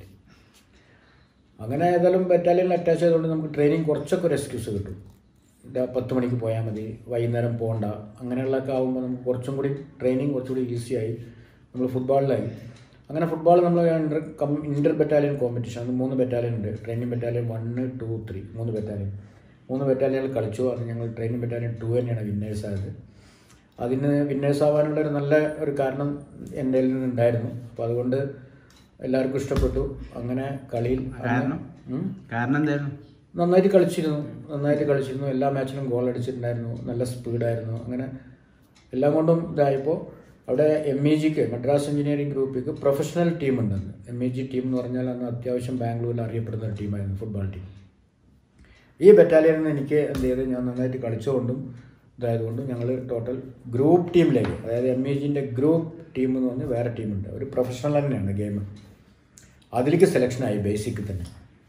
[SPEAKER 1] അങ്ങനെ ഏതായാലും ബറ്റാലിയനിൽ അറ്റാച്ച് ചെയ്തുകൊണ്ട് നമുക്ക് ട്രെയിനിങ് കുറച്ചൊക്കെ ഒരു എക്സ്ക്യൂസ് കിട്ടും ഇതാ പത്ത് മണിക്ക് പോയാൽ മതി വൈകുന്നേരം പോകണ്ട അങ്ങനെയുള്ളതൊക്കെ ആകുമ്പോൾ നമുക്ക് കുറച്ചും കൂടി ട്രെയിനിങ് കുറച്ചുകൂടി ഈസിയായി നമ്മൾ ഫുട്ബോളിലായി അങ്ങനെ ഫുട്ബോൾ നമ്മൾ inter cum inter battalion competition അത് മൂന്ന് ബറ്റാലിയൻ ഉണ്ട് training battalion one two three മൂന്ന് ബറ്റാലിയൻ മൂന്ന് ബറ്റാലിയനിൽ കളിച്ചു അത് ഞങ്ങൾ ട്രെയിനിങ് ബറ്റാലിയൻ ടു തന്നെയാണ് വിന്നേഴ്സ് ആയത് അതിന് വിന്നേഴ്സ് ആവാനുള്ള ഒരു നല്ല ഒരു കാരണം എൻ്റെ നിന്നുണ്ടായിരുന്നു അപ്പോൾ അതുകൊണ്ട് എല്ലാവർക്കും ഇഷ്ടപ്പെട്ടു അങ്ങനെ കളിയിൽ
[SPEAKER 2] കാരണം?
[SPEAKER 1] ഉം.
[SPEAKER 2] കാരണം എന്തായിരുന്നു
[SPEAKER 1] നന്നായിട്ട് കളിച്ചിരുന്നു നന്നായിട്ട് കളിച്ചിരുന്നു എല്ലാ മാച്ചിലും ഗോൾ അടിച്ചിട്ടുണ്ടായിരുന്നു നല്ല സ്പീഡായിരുന്നു അങ്ങനെ എല്ലാം കൊണ്ടും ഇതായപ്പോൾ അവിടെ എം ഇ ജിക്ക് മദ്രാസ് എഞ്ചിനീയറിംഗ് ഗ്രൂപ്പിക്ക് പ്രൊഫഷണൽ ടീം ഉണ്ടെന്ന് എം ഇ ജി ടീം എന്ന് പറഞ്ഞാൽ അന്ന് അത്യാവശ്യം ബാംഗ്ലൂരിൽ അറിയപ്പെടുന്ന ഒരു ടീമായിരുന്നു ഫുട്ബോൾ ടീം ഈ ബറ്റാലിയനിൽ നിന്ന് എനിക്ക് എന്ത് ചെയ്ത് ഞാൻ നന്നായിട്ട് കളിച്ചുകൊണ്ടും ഇതായതുകൊണ്ടും ഞങ്ങൾ ടോട്ടൽ ഗ്രൂപ്പ് ടീമിലേക്ക് അതായത് എം ഇ ജിൻ്റെ ഗ്രൂപ്പ് ടീം എന്ന് പറഞ്ഞ് വേറെ ടീമുണ്ട് ഒരു പ്രൊഫഷണൽ തന്നെയാണ് ഗെയിം അതിലേക്ക് സെലക്ഷനായി ബേസിക്കിൽ തന്നെ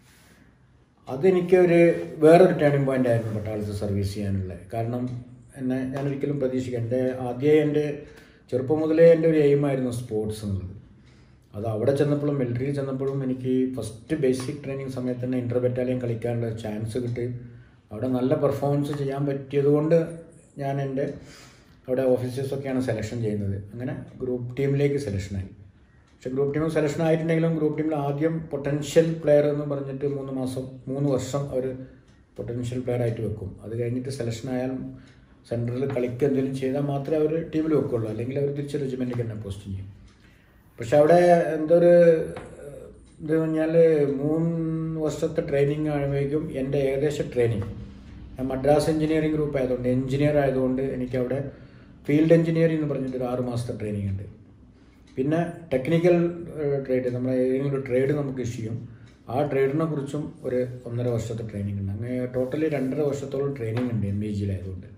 [SPEAKER 1] അതെനിക്കൊരു വേറൊരു ടേണിംഗ് പോയിന്റ് ആയിരുന്നു പട്ടാളത്ത് സർവീസ് ചെയ്യാനുള്ളത് കാരണം എന്നെ ഞാൻ ഒരിക്കലും പ്രതീക്ഷിക്കാം എൻ്റെ ആദ്യമേ എൻ്റെ ചെറുപ്പം മുതലേ എൻ്റെ ഒരു എയിമായിരുന്നു സ്പോർട്സ് എന്നുള്ളത് അത് അവിടെ ചെന്നപ്പോഴും മിലിറ്ററിയിൽ ചെന്നപ്പോഴും എനിക്ക് ഫസ്റ്റ് ബേസിക് ട്രെയിനിങ് സമയത്ത് തന്നെ ഇൻ്റർ ബറ്റാലിയൻ കളിക്കാനുള്ള ചാൻസ് കിട്ടി അവിടെ നല്ല പെർഫോമൻസ് ചെയ്യാൻ പറ്റിയതുകൊണ്ട് ഞാൻ എൻ്റെ അവിടെ ഓഫീസേഴ്സൊക്കെയാണ് സെലക്ഷൻ ചെയ്യുന്നത് അങ്ങനെ ഗ്രൂപ്പ് ടീമിലേക്ക് സെലക്ഷനായി പക്ഷെ ഗ്രൂപ്പ് ടീമിൽ സെലക്ഷൻ ആയിട്ടുണ്ടെങ്കിലും ഗ്രൂപ്പ് ടീമിൽ ആദ്യം പൊട്ടൻഷ്യൽ പ്ലെയർ എന്ന് പറഞ്ഞിട്ട് മൂന്ന് മാസം മൂന്ന് വർഷം അവർ പൊട്ടൻഷ്യൽ പ്ലെയർ ആയിട്ട് വെക്കും അത് കഴിഞ്ഞിട്ട് സെലക്ഷൻ ആയാൽ സെൻട്രൽ കളിക്ക് എന്തെങ്കിലും ചെയ്താൽ മാത്രമേ അവർ ടീമിൽ വെക്കുള്ളൂ അല്ലെങ്കിൽ അവർ തിരിച്ച് റെജിമെൻറ്റിലേക്ക് തന്നെ പോസ്റ്റ് ചെയ്യും പക്ഷെ അവിടെ എന്തോ ഒരു ഇത് പറഞ്ഞാൽ മൂന്ന് വർഷത്തെ ട്രെയിനിങ് ആകുമ്പോഴേക്കും എൻ്റെ ഏകദേശം ട്രെയിനിങ് ഞാൻ മദ്രാസ് എഞ്ചിനീയറിംഗ് ഗ്രൂപ്പ് ആയതുകൊണ്ട് എഞ്ചിനീയർ ആയതുകൊണ്ട് എനിക്ക് അവിടെ ഫീൽഡ് എഞ്ചിനീയറിംഗ് എന്ന് പറഞ്ഞിട്ട് ഒരു ആറ് മാസത്തെ ട്രെയിനിങ് ഉണ്ട് പിന്നെ ടെക്നിക്കൽ ട്രേഡ് നമ്മളെ ഏതെങ്കിലും ഒരു ട്രേഡ് നമുക്ക് ഇഷ്യൂ ചെയ്യും ആ ട്രേഡിനെ കുറിച്ചും ഒരു ഒന്നര വർഷത്തെ ട്രെയിനിങ് ഉണ്ട് അങ്ങനെ ടോട്ടലി രണ്ടര വർഷത്തോളം ട്രെയിനിങ് ഉണ്ട് എം ഇ ജിയിലായതുകൊണ്ട്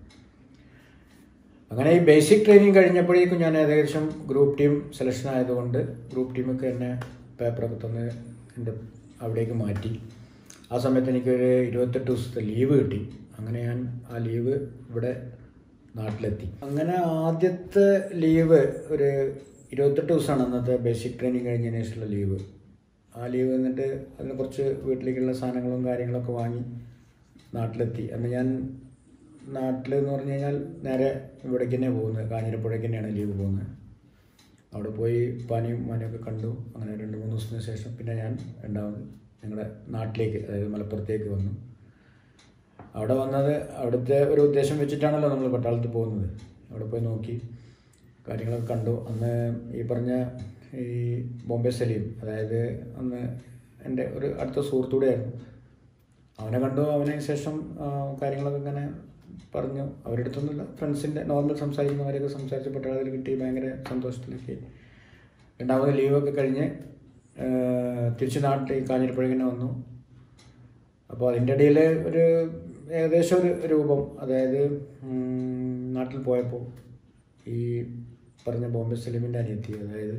[SPEAKER 1] അങ്ങനെ ഈ ബേസിക് ട്രെയിനിങ് കഴിഞ്ഞപ്പോഴേക്കും ഞാൻ ഏകദേശം ഗ്രൂപ്പ് ടീം സെലക്ഷൻ ആയതുകൊണ്ട് ഗ്രൂപ്പ് ടീമൊക്കെ എന്നെ പേപ്പറൊക്കെ തന്ന് എൻ്റെ അവിടേക്ക് മാറ്റി ആ സമയത്ത് എനിക്കൊരു ഇരുപത്തെട്ട് ദിവസത്തെ ലീവ് കിട്ടി അങ്ങനെ ഞാൻ ആ ലീവ് ഇവിടെ നാട്ടിലെത്തി അങ്ങനെ ആദ്യത്തെ ലീവ് ഒരു ഇരുപത്തെട്ട് ദിവസമാണ് അന്നത്തെ ബേസിക് ട്രെയിനിങ് കഴിഞ്ഞതിന് ശേഷമുള്ള ലീവ് ആ ലീവ് എന്നിട്ട് അതിന് കുറച്ച് വീട്ടിലേക്കുള്ള സാധനങ്ങളും കാര്യങ്ങളൊക്കെ വാങ്ങി നാട്ടിലെത്തി അന്ന് ഞാൻ നാട്ടിൽ എന്ന് പറഞ്ഞു കഴിഞ്ഞാൽ നേരെ ഇവിടേക്ക് തന്നെ പോകുന്നത് കാഞ്ഞിരപ്പുഴയ്ക്ക് തന്നെയാണ് ലീവ് പോകുന്നത് അവിടെ പോയി പനിയും മനയൊക്കെ കണ്ടു അങ്ങനെ രണ്ട് മൂന്ന് ദിവസത്തിന് ശേഷം പിന്നെ ഞാൻ രണ്ടാമത് ഞങ്ങളുടെ നാട്ടിലേക്ക് അതായത് മലപ്പുറത്തേക്ക് വന്നു അവിടെ വന്നത് അവിടുത്തെ ഒരു ഉദ്ദേശം വെച്ചിട്ടാണല്ലോ നമ്മൾ പട്ടാളത്തിൽ പോകുന്നത് അവിടെ പോയി നോക്കി കാര്യങ്ങളൊക്കെ കണ്ടു അന്ന് ഈ പറഞ്ഞ ഈ ബോംബെ സലീം അതായത് അന്ന് എൻ്റെ ഒരു അടുത്ത സുഹൃത്തൂടെയായിരുന്നു അവനെ കണ്ടു അവനെ ശേഷം ആ, കാര്യങ്ങളൊക്കെ ഇങ്ങനെ പറഞ്ഞു അവരുടെ അടുത്തൊന്നുമില്ല ഫ്രണ്ട്സിൻ്റെ നോർമൽ സംസാരിക്കുന്നവരെയൊക്കെ സംസാരിച്ച് പട്ടാളത്തിൽ കിട്ടി ഭയങ്കര സന്തോഷത്തിലേക്ക് രണ്ടാമത് ലീവൊക്കെ കഴിഞ്ഞ് ആ, തിരിച്ച് നാട്ടിൽ കാഞ്ഞിരപ്പുഴങ്ങനെ വന്നു അപ്പോൾ അതിൻ്റെ ഇടയിൽ ഒരു ഏകദേശം ഒരു രൂപം അതായത് ഉം, നാട്ടിൽ പോയപ്പോൾ ഈ പറഞ്ഞ ബോംബെ സലീമിൻ്റെ അനിയത്തി അതായത്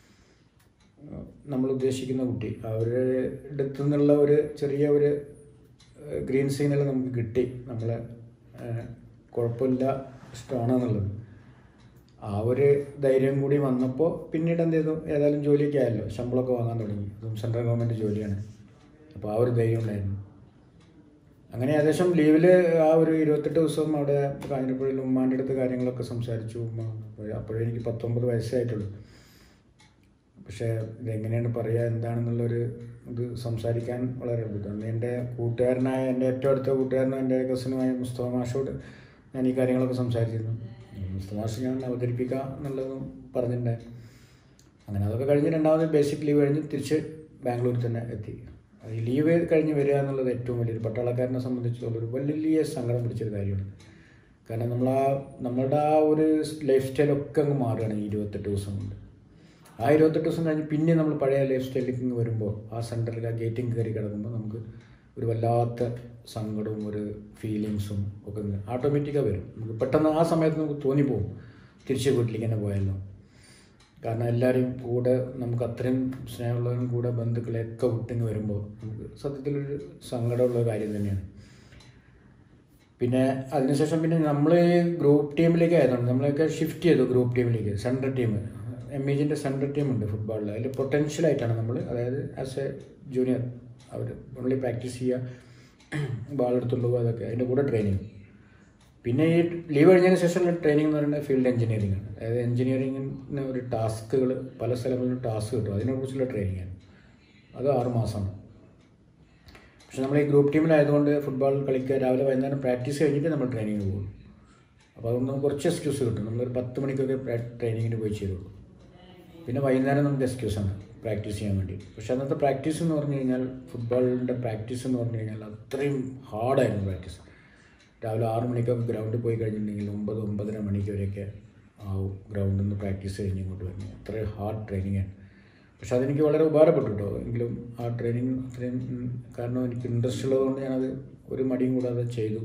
[SPEAKER 1] ഏഹ്, നമ്മൾ ഉദ്ദേശിക്കുന്ന കുട്ടി അവരുടെ അടുത്തു നിന്നുള്ള ഒരു ചെറിയ ഒരു ഏഹ്, ഗ്രീൻ സിഗ്നൽ നമുക്ക് കിട്ടി നമ്മളെ ഏഹ്, കുഴപ്പമില്ല ഇഷ്ടമാണെന്നുള്ളത് ആ ഒരു ധൈര്യം കൂടി വന്നപ്പോൾ പിന്നീട് എന്ത് ചെയ്തു ഏതായാലും ജോലിയൊക്കെ ആയല്ലോ ശമ്പളമൊക്കെ വാങ്ങാൻ തുടങ്ങി അതും സെൻട്രൽ ഗവൺമെൻറ് ജോലിയാണ് അപ്പോൾ ആ ഒരു ധൈര്യം ഉണ്ടായിരുന്നു അങ്ങനെ ഏകദേശം ലീവിൽ ആ ഒരു ഇരുപത്തെട്ട് ദിവസം അവിടെ കാഞ്ഞിരപ്പുഴയിൽ ഉമ്മാൻ്റെ അടുത്ത് കാര്യങ്ങളൊക്കെ സംസാരിച്ചു ഉമ്മ അപ്പോഴേ എനിക്ക് പത്തൊമ്പത് വയസ്സേ ആയിട്ടുള്ളൂ പക്ഷേ ഇതെങ്ങനെയാണ് പറയുക എന്താണെന്നുള്ളൊരു ഇത് സംസാരിക്കാൻ വളരെ ബുദ്ധിമുട്ടുണ്ട് എൻ്റെ കൂട്ടുകാരനായ എൻ്റെ ഏറ്റവും അടുത്ത കൂട്ടുകാരനും എൻ്റെ കസിനുമായ മുസ്തഫ മാഷോട് ഞാൻ ഈ കാര്യങ്ങളൊക്കെ സംസാരിച്ചിരുന്നു മുസ്തഫ മാഷ് ഞാൻ അവതരിപ്പിക്കാം എന്നുള്ളതും പറഞ്ഞിട്ടുണ്ടായിരുന്നു അങ്ങനെ അതൊക്കെ കഴിഞ്ഞ് രണ്ടാമത് ബേസിക് ലീവ് കഴിഞ്ഞ് തിരിച്ച് ബാംഗ്ലൂരിൽ തന്നെ എത്തി അത് ഈ ലീവ് കഴിഞ്ഞ് വരിക എന്നുള്ളത് ഏറ്റവും വലിയൊരു പട്ടാളക്കാരനെ സംബന്ധിച്ചിടത്തോളം ഒരു വലിയ സങ്കടം പിടിച്ചൊരു കാര്യമാണ് കാരണം നമ്മൾ ആ നമ്മളുടെ ആ ഒരു ലൈഫ് സ്റ്റൈലൊക്കെ അങ്ങ് മാറുകയാണ് ഈ ഇരുപത്തെട്ട് ദിവസം കൊണ്ട് ആ ഇരുപത്തെട്ട് ദിവസം കഴിഞ്ഞ് പിന്നെ നമ്മൾ പഴയ ലൈഫ് സ്റ്റൈലിലേക്ക് ഇങ്ങ് വരുമ്പോൾ ആ സെൻറ്ററിൽ ആ ഗേറ്റിംഗ് കയറി കിടക്കുമ്പോൾ നമുക്ക് ഒരു വല്ലാത്ത സങ്കടവും ഒരു ഫീലിങ്സും ഒക്കെ ഓട്ടോമാറ്റിക്കാണ് വരും നമുക്ക് പെട്ടെന്ന് ആ സമയത്ത് നമുക്ക് തോന്നിപ്പോവും തിരിച്ച് വീട്ടിലേക്ക് തന്നെ പോയല്ലോ കാരണം എല്ലാവരെയും കൂടെ നമുക്ക് അത്രയും സ്നേഹമുള്ളവരും കൂടെ ബന്ധുക്കളെയൊക്കെ വിട്ടിങ്ങ് വരുമ്പോൾ നമുക്ക് സത്യത്തിലൊരു സങ്കടമുള്ള കാര്യം തന്നെയാണ് പിന്നെ അതിനുശേഷം പിന്നെ നമ്മൾ ഗ്രൂപ്പ് ടീമിലേക്ക് ആയതുകൊണ്ട് നമ്മളൊക്കെ ഷിഫ്റ്റ് ചെയ്തു ഗ്രൂപ്പ് ടീമിലേക്ക് സെൻട്രൽ ടീം എം ഇ ജിൻ്റെ സെൻട്രൽ ടീം ഉണ്ട് ഫുട്ബോളിൽ അതിൽ പൊട്ടൻഷ്യലായിട്ടാണ് നമ്മൾ അതായത് ആസ് എ ജൂനിയർ അവർ ഓൺലി പ്രാക്ടീസ് ചെയ്യുക ബാൾ എടുത്തുള്ളൂ അതൊക്കെ അതിൻ്റെ കൂടെ ട്രെയിനിങ് പിന്നെ ഈ ലീവ് കഴിഞ്ഞതിന് ശേഷമുള്ള ട്രെയിനിങ് എന്ന് പറയുന്നത് ഫീൽഡ് എഞ്ചിനീയറിംഗ് ആണ് അതായത് എഞ്ചിനീയറിംഗിന് ഒരു ടാസ്കുകൾ പല സ്ഥലങ്ങളിലും ടാസ്ക് കിട്ടും അതിനെക്കുറിച്ചുള്ള ട്രെയിനിങ് ആണ് അത് ആറ് മാസമാണ് പക്ഷെ നമ്മൾ ഈ ഗ്രൂപ്പ് ടീമിലായതുകൊണ്ട് ഫുട്ബോൾ കളിക്കുക രാവിലെ വൈകുന്നേരം പ്രാക്ടീസ് കഴിഞ്ഞിട്ട് നമ്മൾ ട്രെയിനിങ്ങിന് പോകും അപ്പോൾ അതുകൊണ്ട് നമുക്ക് കുറച്ച് എക്സ്ക്യൂസ് കിട്ടും നമ്മളൊരു പത്ത് മണിക്കൊക്കെ ട്രെയിനിങ്ങിന് പോയി ചേരുള്ളൂ പിന്നെ വൈകുന്നേരം നമുക്ക് എക്സ്ക്യൂസാണ് പ്രാക്ടീസ് ചെയ്യാൻ വേണ്ടി പക്ഷെ അന്നത്തെ പ്രാക്ടീസ് എന്ന് പറഞ്ഞു കഴിഞ്ഞാൽ ഫുട്ബോളിൻ്റെ പ്രാക്ടീസ് എന്ന് പറഞ്ഞു കഴിഞ്ഞാൽ അത്രയും ഹാർഡായിരുന്നു പ്രാക്ടീസ് രാവിലെ ആറ് മണിക്കൊക്കെ ഗ്രൗണ്ടിൽ പോയി കഴിഞ്ഞിട്ടുണ്ടെങ്കിൽ ഒമ്പത് ഒമ്പതര മണിക്ക് വരെയൊക്കെ ആവും ഗ്രൗണ്ടിൽ നിന്ന് പ്രാക്ടീസ് കഴിഞ്ഞ് ഇങ്ങോട്ട് വരുന്നത് അത്രയും ഹാർഡ് ട്രെയിനിങ്ങാണ് പക്ഷെ അതെനിക്ക് വളരെ ഉപകാരപ്പെട്ടു കേട്ടോ എങ്കിലും ആ ട്രെയിനിങ് അത്രയും ഉം, കാരണം എനിക്ക് ഇൻട്രസ്റ്റ് ഉള്ളതുകൊണ്ട് ഞാനത് ഒരു മടിയും കൂടാതെ ചെയ്തു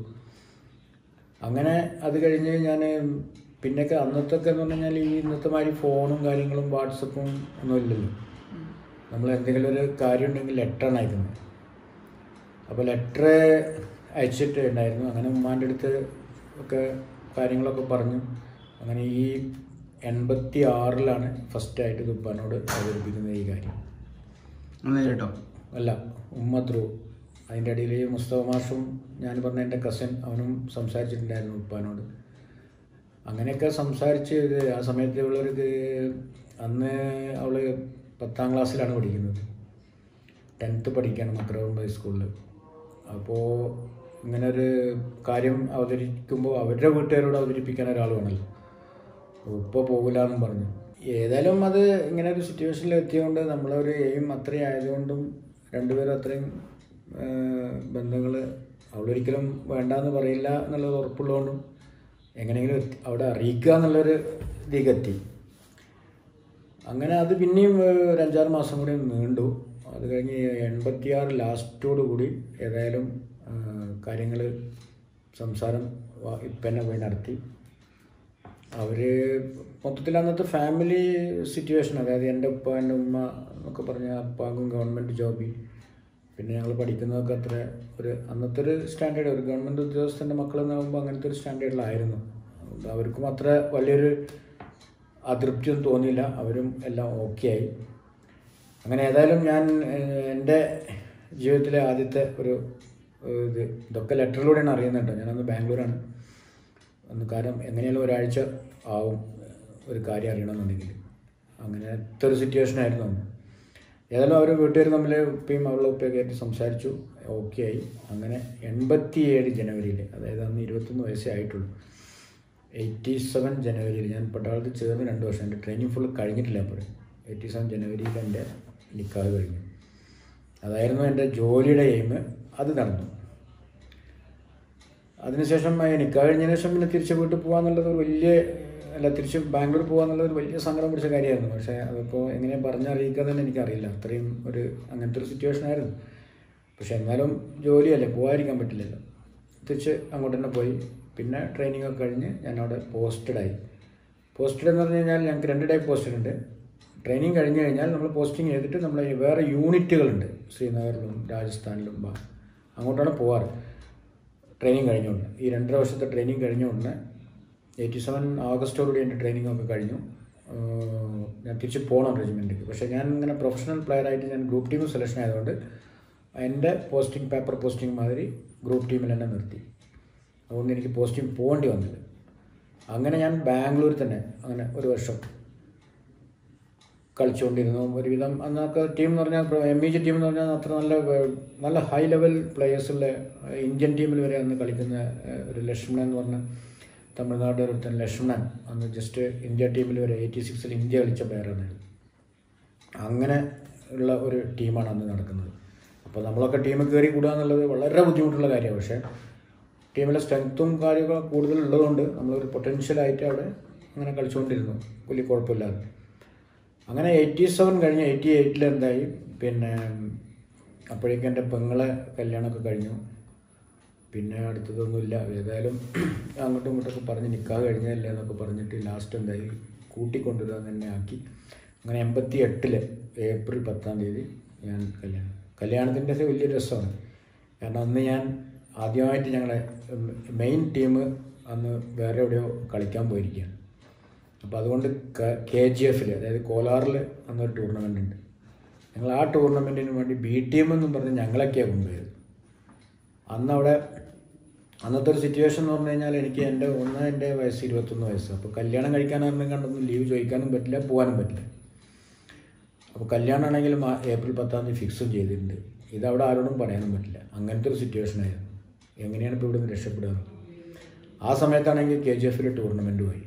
[SPEAKER 1] അങ്ങനെ അത് കഴിഞ്ഞ് ഞാൻ പിന്നെയൊക്കെ അന്നത്തൊക്കെ എന്ന് പറഞ്ഞു കഴിഞ്ഞാൽ ഈ ഇന്നത്തെ മാതിരി ഫോണും കാര്യങ്ങളും വാട്സപ്പും ഒന്നും ഇല്ലല്ലോ നമ്മൾ എന്തെങ്കിലും ഒരു കാര്യം ഉണ്ടെങ്കിൽ ലെറ്ററാണ് അയക്കുന്നത് അപ്പോൾ ലെറ്റർ അയച്ചിട്ട് ഉണ്ടായിരുന്നു അങ്ങനെ ഉമ്മാൻ്റെ അടുത്ത് ഒക്കെ കാര്യങ്ങളൊക്കെ പറഞ്ഞു അങ്ങനെ ഈ എൺപത്തി ആറിലാണ് ഫസ്റ്റായിട്ട് ദുപ്പാനോട് അവതരിപ്പിക്കുന്നത് ഈ കാര്യം
[SPEAKER 2] നേരിട്ടോ
[SPEAKER 1] അല്ല ഉമ്മ ത്രൂ അതിൻ്റെ ഇടയിൽ ഈ മുസ്തഫ മാഷും ഞാൻ പറഞ്ഞ എൻ്റെ കസിൻ അവനും സംസാരിച്ചിട്ടുണ്ടായിരുന്നു ഉപ്പാനോട് അങ്ങനെയൊക്കെ സംസാരിച്ച് ഇത് ആ സമയത്ത് ഇവളൊരു ഇത് അന്ന് അവൾ പത്താം ക്ലാസ്സിലാണ് പഠിക്കുന്നത് ടെൻത്ത് പഠിക്കുകയാണ് മക്രവമ്പ സ്കൂളിൽ അപ്പോൾ ഇങ്ങനെ ഒരു കാര്യം അവതരിക്കുമ്പോൾ അവരുടെ വീട്ടുകാരോട് അവതരിപ്പിക്കാൻ ഒരാൾ വേണമല്ലോ ഉപ്പ പോകില്ല എന്നും പറഞ്ഞു ഏതായാലും അത് ഇങ്ങനെ ഒരു സിറ്റുവേഷനിൽ എത്തിയതുകൊണ്ട് നമ്മളൊരു എയിം അത്രയും ആയതുകൊണ്ടും രണ്ടുപേരും അത്രയും ബന്ധങ്ങൾ അവളൊരിക്കലും വേണ്ടാന്ന് പറയില്ല എന്നുള്ളത് ഉറപ്പുള്ളതുകൊണ്ടും എങ്ങനെയെങ്കിലും എത്തി- അവിടെ അറിയിക്കുക എന്നുള്ളൊരു ഇതിലേക്ക് എത്തി അങ്ങനെ അത് പിന്നെയും ഏഹ്, ഒരു അഞ്ചാറ് മാസം കൂടി നീണ്ടു അത് കഴിഞ്ഞ് എൺപത്തിയാറ് ലാസ്റ്റോട് കൂടി ഏതായാലും കാര്യങ്ങൾ സംസാരം വ- ഇപ്പന്നെ പോയി നടത്തി അവർ മൊത്തത്തിൽ അന്നത്തെ ഫാമിലി സിറ്റുവേഷൻ അതായത് എൻ്റെ ഉപ്പ എൻ്റെ ഉമ്മ എന്നൊക്കെ പറഞ്ഞാൽ അപ്പാക്കും ഗവൺമെൻറ് ജോബി പിന്നെ ഞങ്ങൾ പഠിക്കുന്നതൊക്കെ അത്ര ഒരു അന്നത്തെ ഒരു സ്റ്റാൻഡേർഡ് ഒരു ഗവൺമെൻറ് ഉദ്യോഗസ്ഥൻ്റെ മക്കളെന്നാകുമ്പോൾ അങ്ങനത്തെ ഒരു സ്റ്റാൻഡേർഡിലായിരുന്നു അതുകൊണ്ട് അവർക്കും അത്ര വലിയൊരു അതൃപ്തിയൊന്നും തോന്നിയില്ല അവരും എല്ലാം ഓക്കെ ആയി അങ്ങനെ ഏതായാലും ഞാൻ ഏഹ്, എൻ്റെ ജീവിതത്തിലെ ആദ്യത്തെ ഒരു ഏഹ്, ഇത് ഇതൊക്കെ ലെറ്ററിലൂടെയാണ് അറിയുന്നുണ്ട് ഞാനന്ന് ബാംഗ്ലൂരാണ് അന്ന് കാരണം എങ്ങനെയാലും ഒരാഴ്ച ആവും ഒരു കാര്യം അറിയണമെന്നുണ്ടെങ്കിൽ അങ്ങനത്തെ ഒരു സിറ്റുവേഷൻ ആയിരുന്നു അന്ന് ഏതായാലും അവർ വീട്ടുകാർ തമ്മിൽ ഉപ്പയും അവളുടെ ഉപ്പയൊക്കെ ആയിട്ട് സംസാരിച്ചു ഓക്കെ ആയി അങ്ങനെ എൺപത്തി ഏഴ് ജനുവരിയിൽ അതായത് അന്ന് ഇരുപത്തൊന്ന് വയസ്സേ ആയിട്ടുള്ളൂ എയ്റ്റി സെവൻ ജനുവരിയിൽ ഞാൻ പട്ടാളത്തിൽ ചേർന്ന് രണ്ട് വർഷം എൻ്റെ ട്രെയിനിങ് ഫുൾ കഴിഞ്ഞിട്ടില്ല അപ്പോൾ എയ്റ്റി സെവൻ ജനുവരിയിൽ എൻ്റെ നിക്കാഹ് കഴിഞ്ഞു അതായിരുന്നു എൻ്റെ ജോലിയുടെ എയിം അത് നടന്നു അതിനുശേഷം എനിക്ക് കഴിഞ്ഞതിന് ശേഷം പിന്നെ തിരിച്ച് വീട്ടിൽ പോകാന്നുള്ളത് ഒരു വലിയ അല്ല തിരിച്ച് ബാംഗ്ലൂർ പോകാന്നുള്ളത് ഒരു വലിയ സങ്കടം പിടിച്ച കാര്യമായിരുന്നു പക്ഷേ അതിപ്പോൾ എങ്ങനെ പറഞ്ഞറിയിക്കാൻ തന്നെ എനിക്കറിയില്ല അത്രയും ഒരു അങ്ങനത്തെ ഒരു സിറ്റുവേഷൻ ആയിരുന്നു പക്ഷെ എന്നാലും ജോലിയല്ലേ പോകാതിരിക്കാൻ പറ്റില്ലല്ലോ തിരിച്ച് അങ്ങോട്ട് തന്നെ പോയി പിന്നെ ട്രെയിനിങ് ഒക്കെ കഴിഞ്ഞ് ഞാൻ അവിടെ പോസ്റ്റഡ് ആയി പോസ്റ്റഡ് എന്ന് പറഞ്ഞു കഴിഞ്ഞാൽ ഞങ്ങൾക്ക് രണ്ട് ടൈപ്പ് പോസ്റ്റഡ് ഉണ്ട് ട്രെയിനിങ് കഴിഞ്ഞ് കഴിഞ്ഞാൽ നമ്മൾ പോസ്റ്റിംഗ് ചെയ്തിട്ട് നമ്മൾ വേറെ യൂണിറ്റുകളുണ്ട് ശ്രീനഗറിലും രാജസ്ഥാനിലും ബാ- അങ്ങോട്ടാണ് പോവാറ് ട്രെയിനിങ് കഴിഞ്ഞുകൊണ്ട് ഈ രണ്ടര വർഷത്തെ ട്രെയിനിങ് കഴിഞ്ഞുകൊണ്ട് എയ്റ്റി സെവൻ ആഗസ്റ്റോടുകൂടി എൻ്റെ ട്രെയിനിങ് ഒക്കെ കഴിഞ്ഞു ആഹ് ഞാൻ തിരിച്ച് പോകണം റെജിമെൻറ്റിലേക്ക് പക്ഷേ ഞാൻ ഇങ്ങനെ പ്രൊഫഷണൽ പ്ലെയർ ആയിട്ട് ഞാൻ ഗ്രൂപ്പ് ടീം സെലക്ഷൻ ആയതുകൊണ്ട് എൻ്റെ പോസ്റ്റിംഗ് പേപ്പർ പോസ്റ്റിംഗ് മാതിരി ഗ്രൂപ്പ് ടീമിൽ തന്നെ നിർത്തി അതുകൊണ്ട് എനിക്ക് പോസ്റ്റിംഗ് പോകേണ്ടി വന്നില്ല അങ്ങനെ ഞാൻ ബാംഗ്ലൂരിൽ തന്നെ അങ്ങനെ ഒരു വർഷം കളിച്ചുകൊണ്ടിരുന്നു ഒരുവിധം അന്നൊക്കെ ടീം എന്ന് പറഞ്ഞാൽ എം ഇ ജി ടീം എന്ന് പറഞ്ഞാൽ അത്ര നല്ല വേ- നല്ല ഹൈ ലെവൽ പ്ലേയേഴ്സുള്ള ഇന്ത്യൻ ടീമിൽ വരെ അന്ന് കളിക്കുന്ന ഏഹ്, ഒരു ലക്ഷ്മണൻ എന്ന് പറഞ്ഞ തമിഴ്നാട് ഒരുത്തൻ ലക്ഷ്മണൻ അന്ന് ജസ്റ്റ് ഇന്ത്യ ടീമിൽ വരെ എയ്റ്റി സിക്സിൽ ഇന്ത്യ കളിച്ച പേരാണ് അങ്ങനെ ഉള്ള ഒരു ടീമാണ് അന്ന് നടക്കുന്നത് അപ്പോൾ നമ്മളൊക്കെ ടീമിൽ കയറി കൂടുക എന്നുള്ളത് വളരെ ബുദ്ധിമുട്ടുള്ള കാര്യമാണ് പക്ഷേ ടീമിലെ സ്ട്രെങ്ത്തും കാര്യങ്ങളും കൂടുതൽ ഉള്ളതുകൊണ്ട് നമ്മളൊരു പൊട്ടൻഷ്യലായിട്ട് അവിടെ അങ്ങനെ കളിച്ചുകൊണ്ടിരുന്നു വലിയ കുഴപ്പമില്ലാതെ അങ്ങനെ എയ്റ്റി സെവൻ കഴിഞ്ഞ് എയ്റ്റി എയ്റ്റിൽ എന്തായി പിന്നെ അപ്പോഴേക്കും എൻ്റെ പെങ്ങളെ കല്യാണമൊക്കെ കഴിഞ്ഞു പിന്നെ അടുത്തതൊന്നുമില്ല ഏതായാലും അങ്ങോട്ടും ഇങ്ങോട്ടൊക്കെ പറഞ്ഞ് നിൽക്കാതെ കഴിഞ്ഞതല്ലേ എന്നൊക്കെ പറഞ്ഞിട്ട് ലാസ്റ്റ് എന്തായി കൂട്ടിക്കൊണ്ടുവരാൻ തന്നെ ആക്കി അങ്ങനെ എൺപത്തി എട്ടില് ഏപ്രിൽ പത്താം തീയതി ഞാൻ കല്യാണം കല്യാണത്തിൻ്റെ വലിയ രസമാണ് കാരണം അന്ന് ഞാൻ ആദ്യമായിട്ട് ഞങ്ങളെ മെയിൻ ടീം അന്ന് വേറെ എവിടെയോ കളിക്കാൻ പോയിരിക്കുകയാണ് അപ്പോൾ അതുകൊണ്ട് കെ ജി എഫിൽ അതായത് കോലാറിൽ അന്നൊരു ടൂർണമെൻ്റ് ഉണ്ട് ഞങ്ങൾ ആ ടൂർണമെൻറ്റിന് വേണ്ടി ബി ടീം എന്നും പറഞ്ഞ് ഞങ്ങളൊക്കെയാണ് കൊണ്ടുപോയത് അന്ന് അവിടെ അന്നത്തെ ഒരു സിറ്റുവേഷൻ എന്ന് പറഞ്ഞു കഴിഞ്ഞാൽ എനിക്ക് എൻ്റെ ഒന്ന് എൻ്റെ വയസ്സ് ഇരുപത്തൊന്ന് വയസ്സ് അപ്പോൾ കല്യാണം കഴിക്കാനായിരുന്നു കണ്ടൊന്നും ലീവ് ചോദിക്കാനും പറ്റില്ല പോകാനും പറ്റില്ല അപ്പോൾ കല്യാണമാണെങ്കിലും ആ ഏപ്രിൽ പത്താം തീയതി ഫിക്സും ചെയ്തിട്ടുണ്ട് ഇതവിടെ ആരോടും പറയാനും പറ്റില്ല അങ്ങനത്തെ ഒരു സിറ്റുവേഷൻ ആയിരുന്നു എങ്ങനെയാണ് ഇപ്പോൾ ഇവിടെ നിന്ന് രക്ഷപ്പെടുക ആ സമയത്താണെങ്കിൽ കെ ജി എഫിൽ ടൂർണമെൻറ്റ് പോയി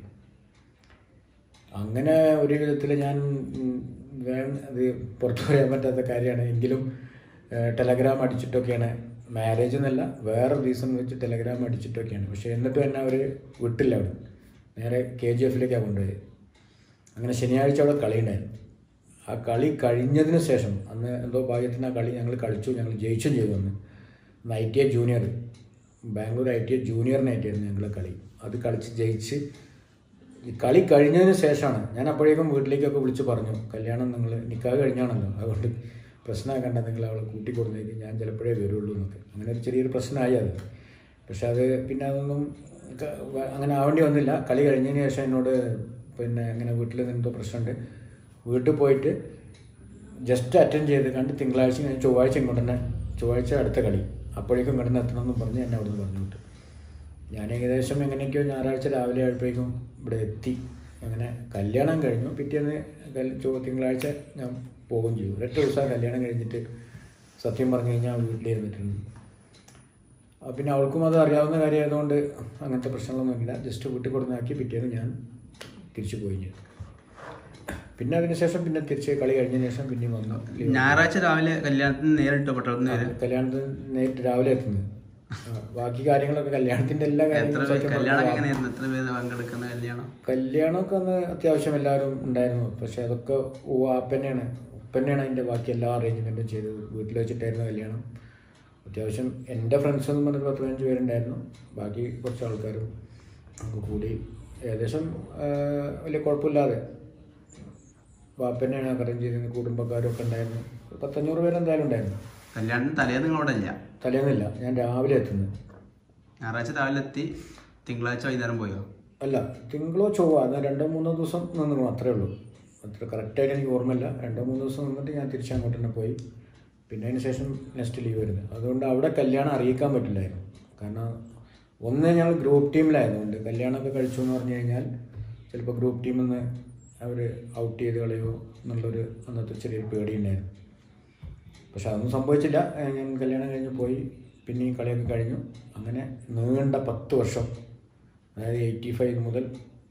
[SPEAKER 1] അങ്ങനെ ഒരു വിധത്തിൽ ഞാൻ ഉം, വേ- അത് പുറത്തു പറയാൻ പറ്റാത്ത കാര്യമാണ് എങ്കിലും ഏഹ്, ടെലഗ്രാം അടിച്ചിട്ടൊക്കെയാണ് മാരേജ് എന്നല്ല വേറെ റീസൺ വെച്ച് ടെലഗ്രാം അടിച്ചിട്ടൊക്കെയാണ് പക്ഷേ എന്നിട്ടും എന്നെ അവർ വിട്ടില്ല അവിടെ നേരെ കെ ജി എഫിലേക്കാണ് കൊണ്ടുപോയത് അങ്ങനെ ശനിയാഴ്ച അവിടെ കളി ഉണ്ടായിരുന്നു ആ കളി കഴിഞ്ഞതിന് ശേഷം അന്ന് എന്തോ ഭാഗ്യത്തിന് ആ കളി ഞങ്ങൾ കളിച്ചു ഞങ്ങൾ ജയിച്ചും ചെയ്തു അന്ന് അന്ന് I T I junior Bangalore I T I ജൂനിയറിനായിട്ടായിരുന്നു ഞങ്ങൾ കളി അത് കളിച്ച് ജയിച്ച് ഈ കളി കഴിഞ്ഞതിന് ശേഷമാണ് ഞാൻ അപ്പോഴേക്കും വീട്ടിലേക്കൊക്കെ വിളിച്ച് പറഞ്ഞു കല്യാണം നിങ്ങൾ നിക്കാഹ് കഴിഞ്ഞാണല്ലോ അതുകൊണ്ട് പ്രശ്നമാക്കണ്ട നിങ്ങൾ അവളെ കൂട്ടിക്കൊടുന്നേക്ക് ഞാൻ ചിലപ്പോഴേ വരുള്ളൂ എന്നൊക്കെ അങ്ങനെ ഒരു ചെറിയൊരു പ്രശ്നമായി അത് പക്ഷെ അത് പിന്നെ അതൊന്നും ക- വ- അങ്ങനെ ആവേണ്ടി വന്നില്ല കളി കഴിഞ്ഞതിന് ശേഷം എന്നോട് പിന്നെ ഇങ്ങനെ വീട്ടിൽ എന്തോ പ്രശ്നമുണ്ട് വീട്ടിൽ പോയിട്ട് ജസ്റ്റ് അറ്റൻഡ് ചെയ്ത് കണ്ട് തിങ്കളാഴ്ച ഞാൻ ചൊവ്വാഴ്ച ഇങ്ങോട്ട് തന്നെ ചൊവ്വാഴ്ച അടുത്ത കളി അപ്പോഴേക്കും ഇങ്ങോട്ട് എത്തണമെന്ന് പറഞ്ഞ് എന്നെ അവിടെ നിന്ന് പറഞ്ഞു വിട്ടു ഞാൻ ഏകദേശം എങ്ങനെയൊക്കെയോ ഞായറാഴ്ച രാവിലെ ആയപ്പോഴേക്കും ഇവിടെ എത്തി അങ്ങനെ കല്യാണം കഴിഞ്ഞു പിറ്റേന്ന് കൽ- ചൊവ്വ- തിങ്കളാഴ്ച ഞാൻ പോകുകയും ചെയ്തു ഒരൊറ്റ ദിവസം കല്യാണം കഴിഞ്ഞിട്ട് സത്യം പറഞ്ഞു കഴിഞ്ഞാൽ വീട്ടിലിരുന്നിട്ടുണ്ട് ആ, പിന്നെ അവൾക്കും അത് അറിയാവുന്ന കാര്യമായതുകൊണ്ട് അങ്ങനത്തെ പ്രശ്നങ്ങളൊന്നുമില്ല ജസ്റ്റ് വീട്ടിൽ കൊടുന്നാക്കി പിറ്റേന്ന് ഞാൻ തിരിച്ചു പോയി ചെയ്തു പിന്നെ അതിനുശേഷം പിന്നെ തിരിച്ച് കളി കഴിഞ്ഞതിന് ശേഷം പിന്നെയും വന്നു ലീവ്.
[SPEAKER 2] ഞായറാഴ്ച രാവിലെ കല്യാണത്തിന് നേരിട്ട് പട്ടണത്തിന് വരും
[SPEAKER 1] കല്യാണത്തിന് നേരിട്ട് രാവിലെ എത്തുന്നത് ആ, ബാക്കി കാര്യങ്ങളൊക്കെ കല്യാണത്തിന്റെ എല്ലാ
[SPEAKER 2] എത്ര
[SPEAKER 1] കാര്യങ്ങളും
[SPEAKER 2] പേര്
[SPEAKER 1] സത്യം
[SPEAKER 2] കല്യാണം
[SPEAKER 1] പറഞ്ഞാൽ
[SPEAKER 2] എങ്ങനെയായിരുന്നു എത്ര പേര് പങ്കെടുക്കുന്ന കല്യാണം
[SPEAKER 1] കല്യാണമൊക്കെ അന്ന് അത്യാവശ്യം എല്ലാവരും ഉണ്ടായിരുന്നു പക്ഷെ അതൊക്കെ ഉപ്പന്നെയാണ് ഉപ്പന്നെയാണ് അതിൻ്റെ ബാക്കി എല്ലാ അറേഞ്ച്മെൻറ്റും ചെയ്തത് വീട്ടിൽ വെച്ചിട്ടായിരുന്നു കല്യാണം അത്യാവശ്യം എൻ്റെ ഫ്രണ്ട്സ് എന്ന് പറഞ്ഞൊരു പത്ത് പതിനഞ്ച് പേരുണ്ടായിരുന്നു ബാക്കി കുറച്ച് ആൾക്കാരും ഒക്കെ കൂടി ഏകദേശം ആ, വലിയ കുഴപ്പമില്ലാതെ വാപ്പന്നെയാണ് അറേഞ്ച് ചെയ്തിരുന്നത് കുടുംബക്കാരും ഒക്കെ ഉണ്ടായിരുന്നു ഒരു പത്തഞ്ഞൂറ് പേര് എന്തായാലും ഉണ്ടായിരുന്നു
[SPEAKER 2] കല്യാണത്തിന് തലേന്ന് നിങ്ങൾ അവിടെ ഇല്ല
[SPEAKER 1] തലേന്നില്ല ഞാൻ രാവിലെ എത്തുന്നത്
[SPEAKER 2] ഞായറാഴ്ച രാവിലെ എത്തി തിങ്കളാഴ്ച വൈകുന്നേരം പോയോ
[SPEAKER 1] അല്ല തിങ്കളോ ചൊവ്വ എന്നാൽ രണ്ടോ മൂന്നോ ദിവസം നിന്നു അത്രേ ഉള്ളൂ അത്ര കറക്റ്റായിട്ട് എനിക്ക് ഓർമ്മയില്ല രണ്ടോ മൂന്നോ ദിവസം നിന്നിട്ട് ഞാൻ തിരിച്ച് അങ്ങോട്ട് തന്നെ പോയി പിന്നെ അതിന് ശേഷം നെക്സ്റ്റ് ലീവ് വരുന്നത് അതുകൊണ്ട് അവിടെ കല്യാണം അറിയിക്കാൻ പറ്റില്ലായിരുന്നു കാരണം ഒന്ന് ഞങ്ങൾ ഗ്രൂപ്പ് ടീമിലായതുകൊണ്ട് കല്യാണമൊക്കെ കഴിച്ചു എന്ന് പറഞ്ഞു കഴിഞ്ഞാൽ ചിലപ്പോൾ ഗ്രൂപ്പ് ടീമിൽ നിന്ന് അവർ ഔട്ട് ചെയ്ത് കളയോ എന്നുള്ളൊരു അന്നത്തെ ചെറിയൊരു പേടിയുണ്ടായിരുന്നു പക്ഷെ അതൊന്നും സംഭവിച്ചില്ല ഏഹ് ഞാൻ കല്യാണം കഴിഞ്ഞ് പോയി പിന്നെ ഈ കളിയൊക്കെ കഴിഞ്ഞു അങ്ങനെ നീണ്ട പത്ത് വർഷം അതായത് എയ്റ്റി ഫൈവ് മുതൽ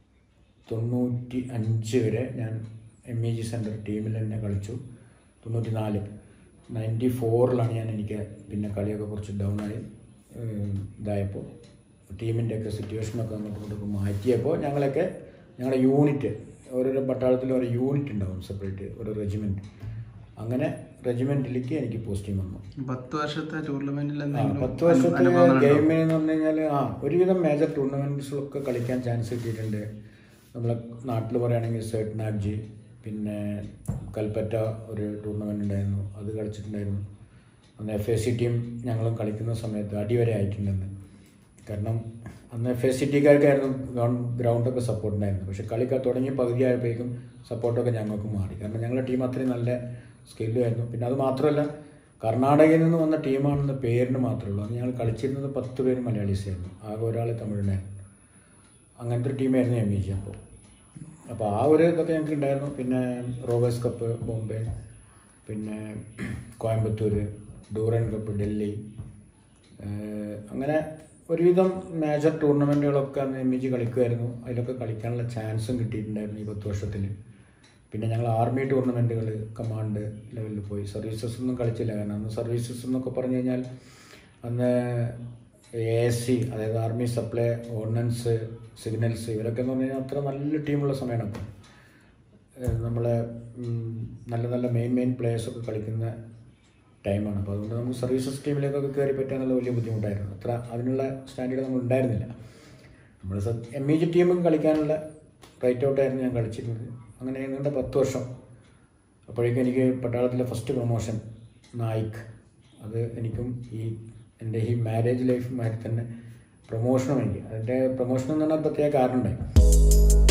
[SPEAKER 1] തൊണ്ണൂറ്റി അഞ്ച് വരെ ഞാൻ എം ഇ ജി സെൻറ്റർ ടീമിൽ തന്നെ കളിച്ചു തൊണ്ണൂറ്റി നാല് നയൻറ്റി ഫോറിലാണ് ഞാൻ എനിക്ക് പിന്നെ കളിയൊക്കെ കുറച്ച് ഡൗൺ ആയി ഏഹ് ഇതായപ്പോൾ ടീമിൻ്റെയൊക്കെ സിറ്റുവേഷനൊക്കെ അങ്ങോട്ടും ഇങ്ങോട്ടൊക്കെ മാറ്റിയപ്പോൾ ഞങ്ങളൊക്കെ ഞങ്ങളുടെ യൂണിറ്റ് ഓരോരോ പട്ടാളത്തിൽ ഓരോ യൂണിറ്റ് ഉണ്ടാവും സെപ്പറേറ്റ് ഓരോ റെജിമെൻറ്റ് അങ്ങനെ റെജിമെൻറ്റിലേക്ക് എനിക്ക് പോസ്റ്റിംഗ് വന്നു
[SPEAKER 2] പത്ത് വർഷത്തെ ടൂർണമെന്റിൽ
[SPEAKER 1] ആ,
[SPEAKER 2] എന്തെങ്കിലും
[SPEAKER 1] പത്ത് വർഷത്തെ
[SPEAKER 2] അനുഭവങ്ങളുണ്ടോ?
[SPEAKER 1] ഗെയിമിൽ എന്ന് പറഞ്ഞു കഴിഞ്ഞാൽ ആ ഒരുവിധം മേജർ ടൂർണമെൻറ്റ്സിലൊക്കെ കളിക്കാൻ ചാൻസ് കിട്ടിയിട്ടുണ്ട് നമ്മളെ നാട്ടിൽ പറയുകയാണെങ്കിൽ സെർട്ട്നാബ്ജി പിന്നെ കൽപ്പറ്റ ഒരു ടൂർണമെൻ്റ് ഉണ്ടായിരുന്നു അത് കളിച്ചിട്ടുണ്ടായിരുന്നു അന്ന് എഫ് എസ് സി ടീം ഞങ്ങളും കളിക്കുന്ന സമയത്ത് അടിവരെ ആയിട്ടുണ്ടെന്ന് കാരണം അന്ന് എഫ് എസ് സി ടിക്കാർക്കായിരുന്നു ഗ്രൗണ്ടൊക്കെ സപ്പോർട്ട് ഉണ്ടായിരുന്നു പക്ഷെ കളിക്കാൻ തുടങ്ങി പകുതി ആയപ്പോഴേക്കും സപ്പോർട്ടൊക്കെ ഞങ്ങൾക്ക് മാറി കാരണം ഞങ്ങളുടെ ടീം അത്രയും നല്ല സ്കില്ലും ആയിരുന്നു പിന്നെ അത് മാത്രമല്ല കർണാടകയിൽ നിന്ന് വന്ന ടീമാണെന്ന് പേരിന് മാത്രമേ ഉള്ളൂ അന്ന് ഞങ്ങൾ കളിച്ചിരുന്നത് പത്ത് പേര് മലയാളീസായിരുന്നു ആകെ ഒരാൾ തമിഴിനായിരുന്നു അങ്ങനത്തെ ഒരു ടീമായിരുന്നു എം ഇ ജി അപ്പോൾ അപ്പോൾ ആ ഒരു ഇതൊക്കെ ഞങ്ങൾക്ക് ഉണ്ടായിരുന്നു പിന്നെ റോവേഴ്സ് കപ്പ് ബോംബെ പിന്നെ കോയമ്പത്തൂർ ഡൂറൻ കപ്പ് ഡൽഹി ഏഹ് അങ്ങനെ ഒരുവിധം മേജർ ടൂർണമെൻറ്റുകളൊക്കെ അന്ന് എം ഇ ജി കളിക്കുമായിരുന്നു അതിലൊക്കെ കളിക്കാനുള്ള ചാൻസും കിട്ടിയിട്ടുണ്ടായിരുന്നു ഈ പത്ത് വർഷത്തിൽ പിന്നെ ഞങ്ങൾ ആർമി ടൂർണമെൻറ്റുകൾ കമാൻഡ് ലെവലിൽ പോയി സർവീസസ് ഒന്നും കളിച്ചില്ല കാരണം അന്ന് സർവീസസ് എന്നൊക്കെ പറഞ്ഞു കഴിഞ്ഞാൽ അന്ന് എ എസ് സി അതായത് ആർമി സപ്ലൈ ഓർഡിനൻസ് സിഗ്നൽസ് ഇവരൊക്കെ എന്ന് പറഞ്ഞു കഴിഞ്ഞാൽ അത്ര നല്ല ടീമുള്ള സമയമാണ് അപ്പം ഏഹ് നമ്മളെ ഉം, നല്ല നല്ല മെയിൻ മെയിൻ പ്ലേയേഴ്സൊക്കെ കളിക്കുന്ന ടൈമാണ് അപ്പോൾ അതുകൊണ്ട് നമുക്ക് സർവീസസ് ടീമിലേക്കൊക്കെ കയറി പറ്റാന്നുള്ള വലിയ ബുദ്ധിമുട്ടായിരുന്നു അത്ര അതിനുള്ള സ്റ്റാൻഡേർഡ് നമ്മൾ ഉണ്ടായിരുന്നില്ല നമ്മൾ എം ഇ ജി ടീമും കളിക്കാനുള്ള റൈറ്റ് ഔട്ടായിരുന്നു ഞാൻ കളിച്ചിരുന്നത് അങ്ങനെ നീണ്ട പത്ത് വർഷം അപ്പോഴേക്കും എനിക്ക് പട്ടാളത്തിലെ ഫസ്റ്റ് പ്രൊമോഷൻ നായിക് അത് എനിക്കും ഈ എൻ്റെ ഈ മാരേജ് ലൈഫുമായിട്ട് തന്നെ പ്രൊമോഷനും എനിക്ക് അതിൻ്റെ പ്രൊമോഷൻ എന്ന് പറഞ്ഞാൽ പ്രത്യേക കാരണമുണ്ടായി